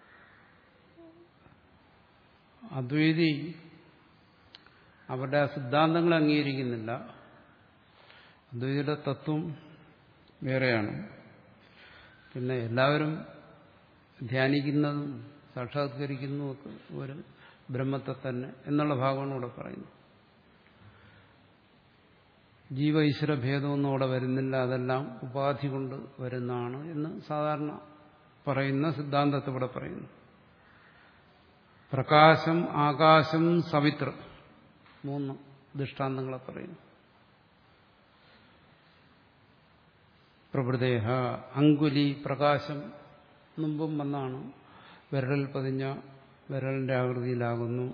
അദ്വൈതി അവരുടെ ആ സിദ്ധാന്തങ്ങൾ അംഗീകരിക്കുന്നില്ല അദ്വൈതിയുടെ തത്വം വേറെയാണ് പിന്നെ എല്ലാവരും ധ്യാനിക്കുന്നതും സാക്ഷാത്കരിക്കുന്നതും ഒക്കെ ഒരു ബ്രഹ്മത്തെ തന്നെ എന്നുള്ള ഭാഗമാണ് ഇവിടെ പറയുന്നത് ജീവ ഈശ്വര ഭേദമൊന്നും അവിടെ വരുന്നില്ല അതെല്ലാം ഉപാധി കൊണ്ട് വരുന്നതാണ് എന്ന് സാധാരണ പറയുന്ന സിദ്ധാന്തത്തെ ഇവിടെ പറയുന്നു പ്രകാശം ആകാശം സവിത്ര മൂന്ന് ദൃഷ്ടാന്തങ്ങളെ പറയുന്നു പ്രഭൃതേഹ അങ്കുലി പ്രകാശം മുമ്പും വന്നാണ് വിരലിൽ പതിഞ്ഞ വിരലിന്റെ ആകൃതിയിലാകുന്നു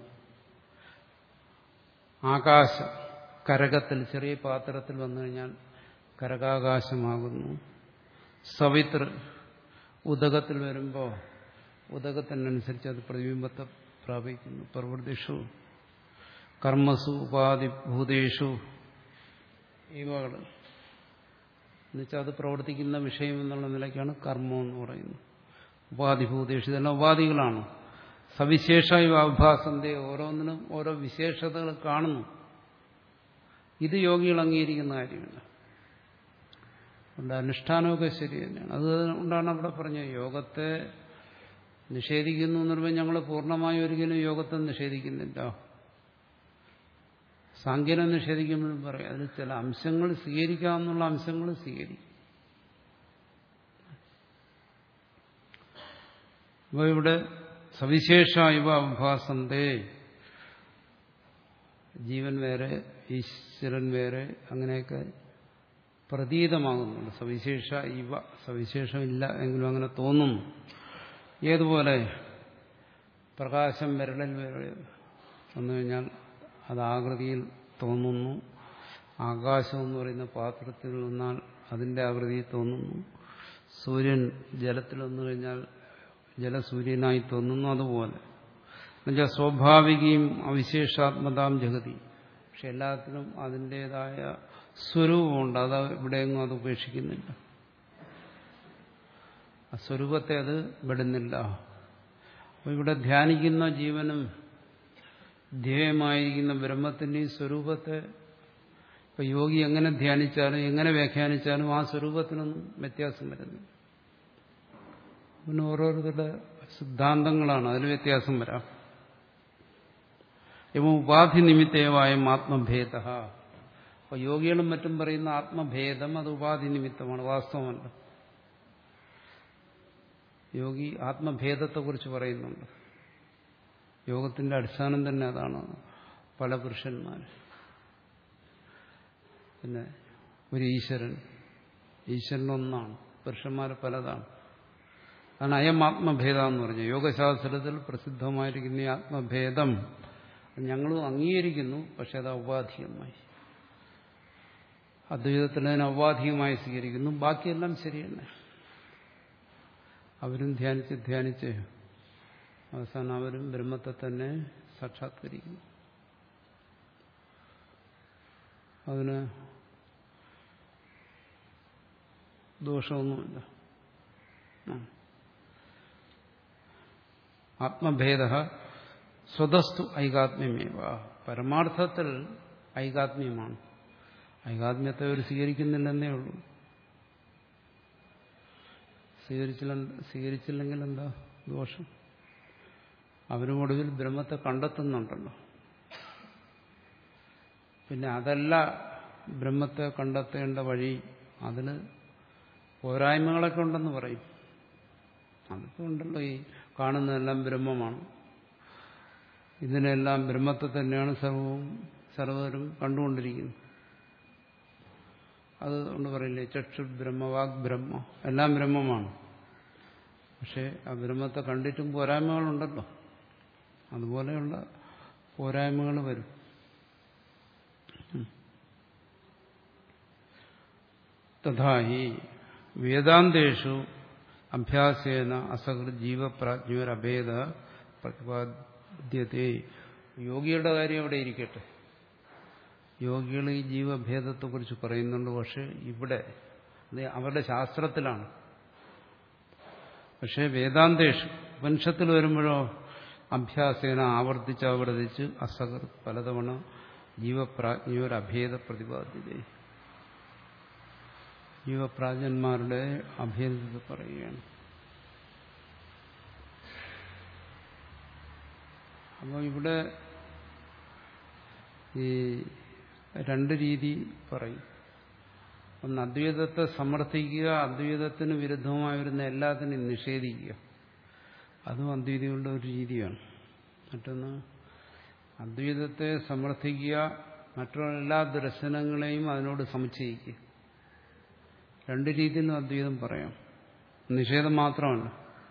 ആകാശം കരകത്തിൽ ചെറിയ പാത്രത്തിൽ വന്നു കഴിഞ്ഞാൽ കരകാകാശമാകുന്നു സവിത്ര ഉദകത്തിൽ വരുമ്പോൾ ഉദകത്തിനനുസരിച്ച് അത് പ്രതിബിംബത്തെ പ്രാപിക്കുന്നു പ്രവൃത്തിഷു കർമ്മസു ഉപാധിഭൂതേഷു ഇവകൾ എന്നുവെച്ചാൽ അത് പ്രവർത്തിക്കുന്ന വിഷയം എന്നുള്ള നിലയ്ക്കാണ് കർമ്മം എന്ന് പറയുന്നത് ഉപാധിഭൂതേഷു ഇതെല്ലാം ഉപാധികളാണ് സവിശേഷ അഭാസന്റെ ഓരോന്നിനും ഓരോ വിശേഷതകൾ കാണുന്നു ഇത് യോഗികൾ അംഗീകരിക്കുന്ന കാര്യമല്ല അതുകൊണ്ട് അനുഷ്ഠാനമൊക്കെ ശരി തന്നെയാണ് അതുകൊണ്ടാണ് അവിടെ പറഞ്ഞത് യോഗത്തെ നിഷേധിക്കുന്നു എന്ന് പറയുമ്പോൾ ഞങ്ങൾ പൂർണ്ണമായും ഒരിക്കലും യോഗത്തെ നിഷേധിക്കുന്നില്ല സാങ്കേനം നിഷേധിക്കുമ്പോഴും പറയും അതിൽ ചില അംശങ്ങൾ സ്വീകരിക്കാമെന്നുള്ള അംശങ്ങൾ സ്വീകരിക്കും അപ്പോൾ ഇവിടെ സവിശേഷ ഇവ അഭാസന്തേ ജീവൻ വേറെ ഈശ്വരൻ വേറെ അങ്ങനെയൊക്കെ പ്രതീതമാകുന്നുണ്ട് സവിശേഷ ഇവ സവിശേഷമില്ല എങ്കിലും അങ്ങനെ തോന്നുന്നു ഏതുപോലെ പ്രകാശം വിരളിൽ വന്നു കഴിഞ്ഞാൽ അത് ആകൃതിയിൽ തോന്നുന്നു ആകാശം എന്ന് പറയുന്ന പാത്രത്തിൽ നിന്നാൽ അതിന്റെ ആകൃതിയിൽ തോന്നുന്നു സൂര്യൻ ജലത്തിൽ വന്നു കഴിഞ്ഞാൽ ജലസൂര്യനായി തോന്നുന്നു അതുപോലെ എന്നുവെച്ചാൽ സ്വാഭാവികയും അവിശേഷാത്മതാം ജഗതി പക്ഷെ എല്ലാത്തിനും അതിൻ്റെതായ സ്വരൂപമുണ്ട് അത് ഇവിടെയെങ്ങും അത് ഉപേക്ഷിക്കുന്നില്ല ആ സ്വരൂപത്തെ അത് വിടുന്നില്ല അപ്പോൾ ഇവിടെ ധ്യാനിക്കുന്ന ജീവനും ധ്യേയമായിരിക്കുന്ന ബ്രഹ്മത്തിൻ്റെയും സ്വരൂപത്തെ ഇപ്പൊ യോഗി എങ്ങനെ ധ്യാനിച്ചാലും എങ്ങനെ വ്യാഖ്യാനിച്ചാലും ആ സ്വരൂപത്തിനൊന്നും വ്യത്യാസം വരുന്നില്ല പിന്നെ ഓരോരുത്തരുടെ സിദ്ധാന്തങ്ങളാണ് അതിൽ വ്യത്യാസം വരാം ഇവ ഉപാധി നിമിത്തേവായ ആത്മഭേദ അപ്പൊ യോഗികളും മറ്റും പറയുന്ന ആത്മഭേദം അത് ഉപാധി നിമിത്തമാണ് വാസ്തവമല്ല യോഗി ആത്മഭേദത്തെക്കുറിച്ച് പറയുന്നുണ്ട് യോഗത്തിന്റെ അടിസ്ഥാനം തന്നെ അതാണ് പല പുരുഷന്മാർ പിന്നെ ഒരു ഈശ്വരൻ ഈശ്വരൻ ഒന്നാണ് പുരുഷന്മാർ പലതാണ് അതാണ് അയം ആത്മഭേദ എന്ന് പറഞ്ഞു യോഗശാസ്ത്രത്തിൽ പ്രസിദ്ധമായിരിക്കുന്ന ഈ ആത്മഭേദം ഞങ്ങളും അംഗീകരിക്കുന്നു പക്ഷെ അത് ഔപാധികമായി അദ്വൈതത്തിൽ അതിനെ ഔപാധികമായി സ്വീകരിക്കുന്നു ബാക്കിയെല്ലാം ശരി തന്നെ അവരും ധ്യാനിച്ച് ധ്യാനിച്ച് അവസാനം അവരും ബ്രഹ്മത്തെ തന്നെ സാക്ഷാത്കരിക്കുന്നു അതിന് ദോഷമൊന്നുമില്ല ആത്മഭേദ സ്വതസ്തു ഐകാത്മ്യമേവ പരമാർത്ഥത്തിൽ ഐകാത്മ്യമാണ് ഐകാത്മ്യത്തെ അവർ സ്വീകരിക്കുന്നില്ലെന്നേ ഉള്ളൂ സ്വീകരിച്ചില്ല സ്വീകരിച്ചില്ലെങ്കിൽ എന്താ ദോഷം അവരും ഒടുവിൽ ബ്രഹ്മത്തെ കണ്ടെത്തുന്നുണ്ടല്ലോ പിന്നെ അതല്ല ബ്രഹ്മത്തെ കണ്ടെത്തേണ്ട വഴി അതിന് പോരായ്മകളൊക്കെ ഉണ്ടെന്ന് പറയും അതൊക്കെ ഉണ്ടല്ലോ ഈ കാണുന്നതെല്ലാം ബ്രഹ്മമാണ് ഇതിനെല്ലാം ബ്രഹ്മത്തെ തന്നെയാണ് സർവവും സർവരും കണ്ടുകൊണ്ടിരിക്കുന്നത് അത് കൊണ്ട് പറയില്ലേ ചക്ഷു ബ്രഹ്മവാഗ് ബ്രഹ്മ എല്ലാം ബ്രഹ്മമാണ് പക്ഷെ ആ ബ്രഹ്മത്തെ കണ്ടിട്ടും പോരായ്മകളുണ്ടല്ലോ അതുപോലെയുള്ള പോരായ്മകൾ വരും തഥാഹി വേദാന്തേഷു അഭ്യാസേന അസകൃത് ജീവപ്രാജ്ഞരഭേദ പ്രതിപാദ്യത്തെ യോഗിയുടെ കാര്യം അവിടെ ഇരിക്കട്ടെ യോഗികൾ ഈ ജീവഭേദത്തെക്കുറിച്ച് പറയുന്നുണ്ട് പക്ഷെ ഇവിടെ അത് അവരുടെ ശാസ്ത്രത്തിലാണ് പക്ഷെ വേദാന്തേഷു വംശത്തിൽ വരുമ്പോഴോ അഭ്യാസേന ആവർത്തിച്ച് ആവർത്തിച്ച് അസകർ പലതവണ ജീവപ്രാജ്ഞയൊരഭേദ പ്രതിപാദ്യത ജീവപ്രാജ്ഞന്മാരുടെ അഭേദത പറയുകയാണ് അപ്പോൾ ഇവിടെ ഈ രണ്ട് രീതി പറയും ഒന്ന് അദ്വൈതത്തെ സമർത്ഥിക്കുക അദ്വൈതത്തിന് വിരുദ്ധമായി വരുന്ന എല്ലാത്തിനും നിഷേധിക്കുക അതും അദ്വൈതികളുടെ ഒരു രീതിയാണ് മറ്റൊന്ന് അദ്വൈതത്തെ സമർത്ഥിക്കുക മറ്റുള്ള എല്ലാ ദർശനങ്ങളെയും അതിനോട് സമുച്ചയിക്കുക രണ്ട് രീതിയിലും അദ്വൈതം പറയാം നിഷേധം മാത്രമല്ല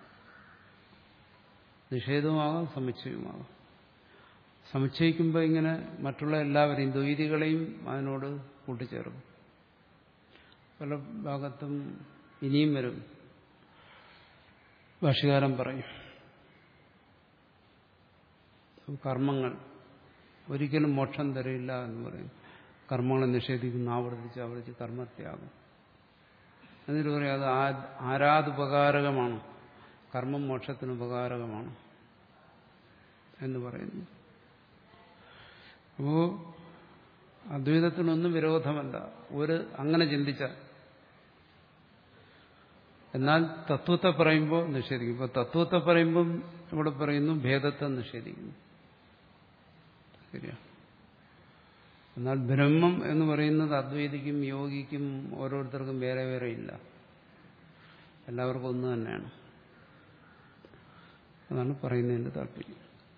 നിഷേധവുമാകാം സമുച്ചയവുമാകാം സമുച്ചയിക്കുമ്പോൾ ഇങ്ങനെ മറ്റുള്ള എല്ലാവരെയും ദ്വൈതികളെയും അതിനോട് കൂട്ടിച്ചേർക്കും പല ഭാഗത്തും ഇനിയും വരും ഭാഷകാരം പറയും കർമ്മങ്ങൾ ഒരിക്കലും മോക്ഷം തരില്ല എന്ന് പറയും കർമ്മങ്ങളെ നിഷേധിക്കുന്ന ആവർത്തിച്ച് ആവർത്തിച്ച് കർമ്മത്യാഗം എന്നിട്ട് പറയും അത് ആരാതുപകാരകമാണ് കർമ്മം മോക്ഷത്തിന് ഉപകാരകമാണ് എന്ന് പറയുന്നു അപ്പോ അദ്വൈതത്തിനൊന്നും വിരോധമല്ല ഒരു അങ്ങനെ ചിന്തിച്ചാൽ എന്നാൽ തത്വത്തെ പറയുമ്പോൾ നിഷേധിക്കും ഇപ്പൊ തത്വത്തെ പറയുമ്പം ഇവിടെ പറയുന്നു ഭേദത്തെ നിഷേധിക്കുന്നു ശരിയാ എന്നാൽ ബ്രഹ്മം എന്ന് പറയുന്നത് അദ്വൈതിക്കും യോഗിക്കും ഓരോരുത്തർക്കും വേറെ വേറെ ഇല്ല എല്ലാവർക്കും ഒന്ന് തന്നെയാണ് അതാണ് പറയുന്നതിന്റെ താല്പര്യം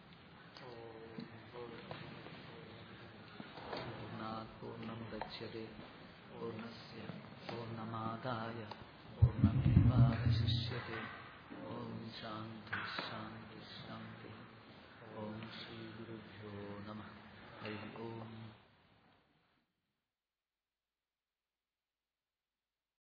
പൂർണ്ണാത് പൂർണ്ണമുദച്യത്തെ പൂർണ്ണസ്യ പൂർണ്ണമാദായ പൂർണ്ണമേവാവശിഷ്യത്തെ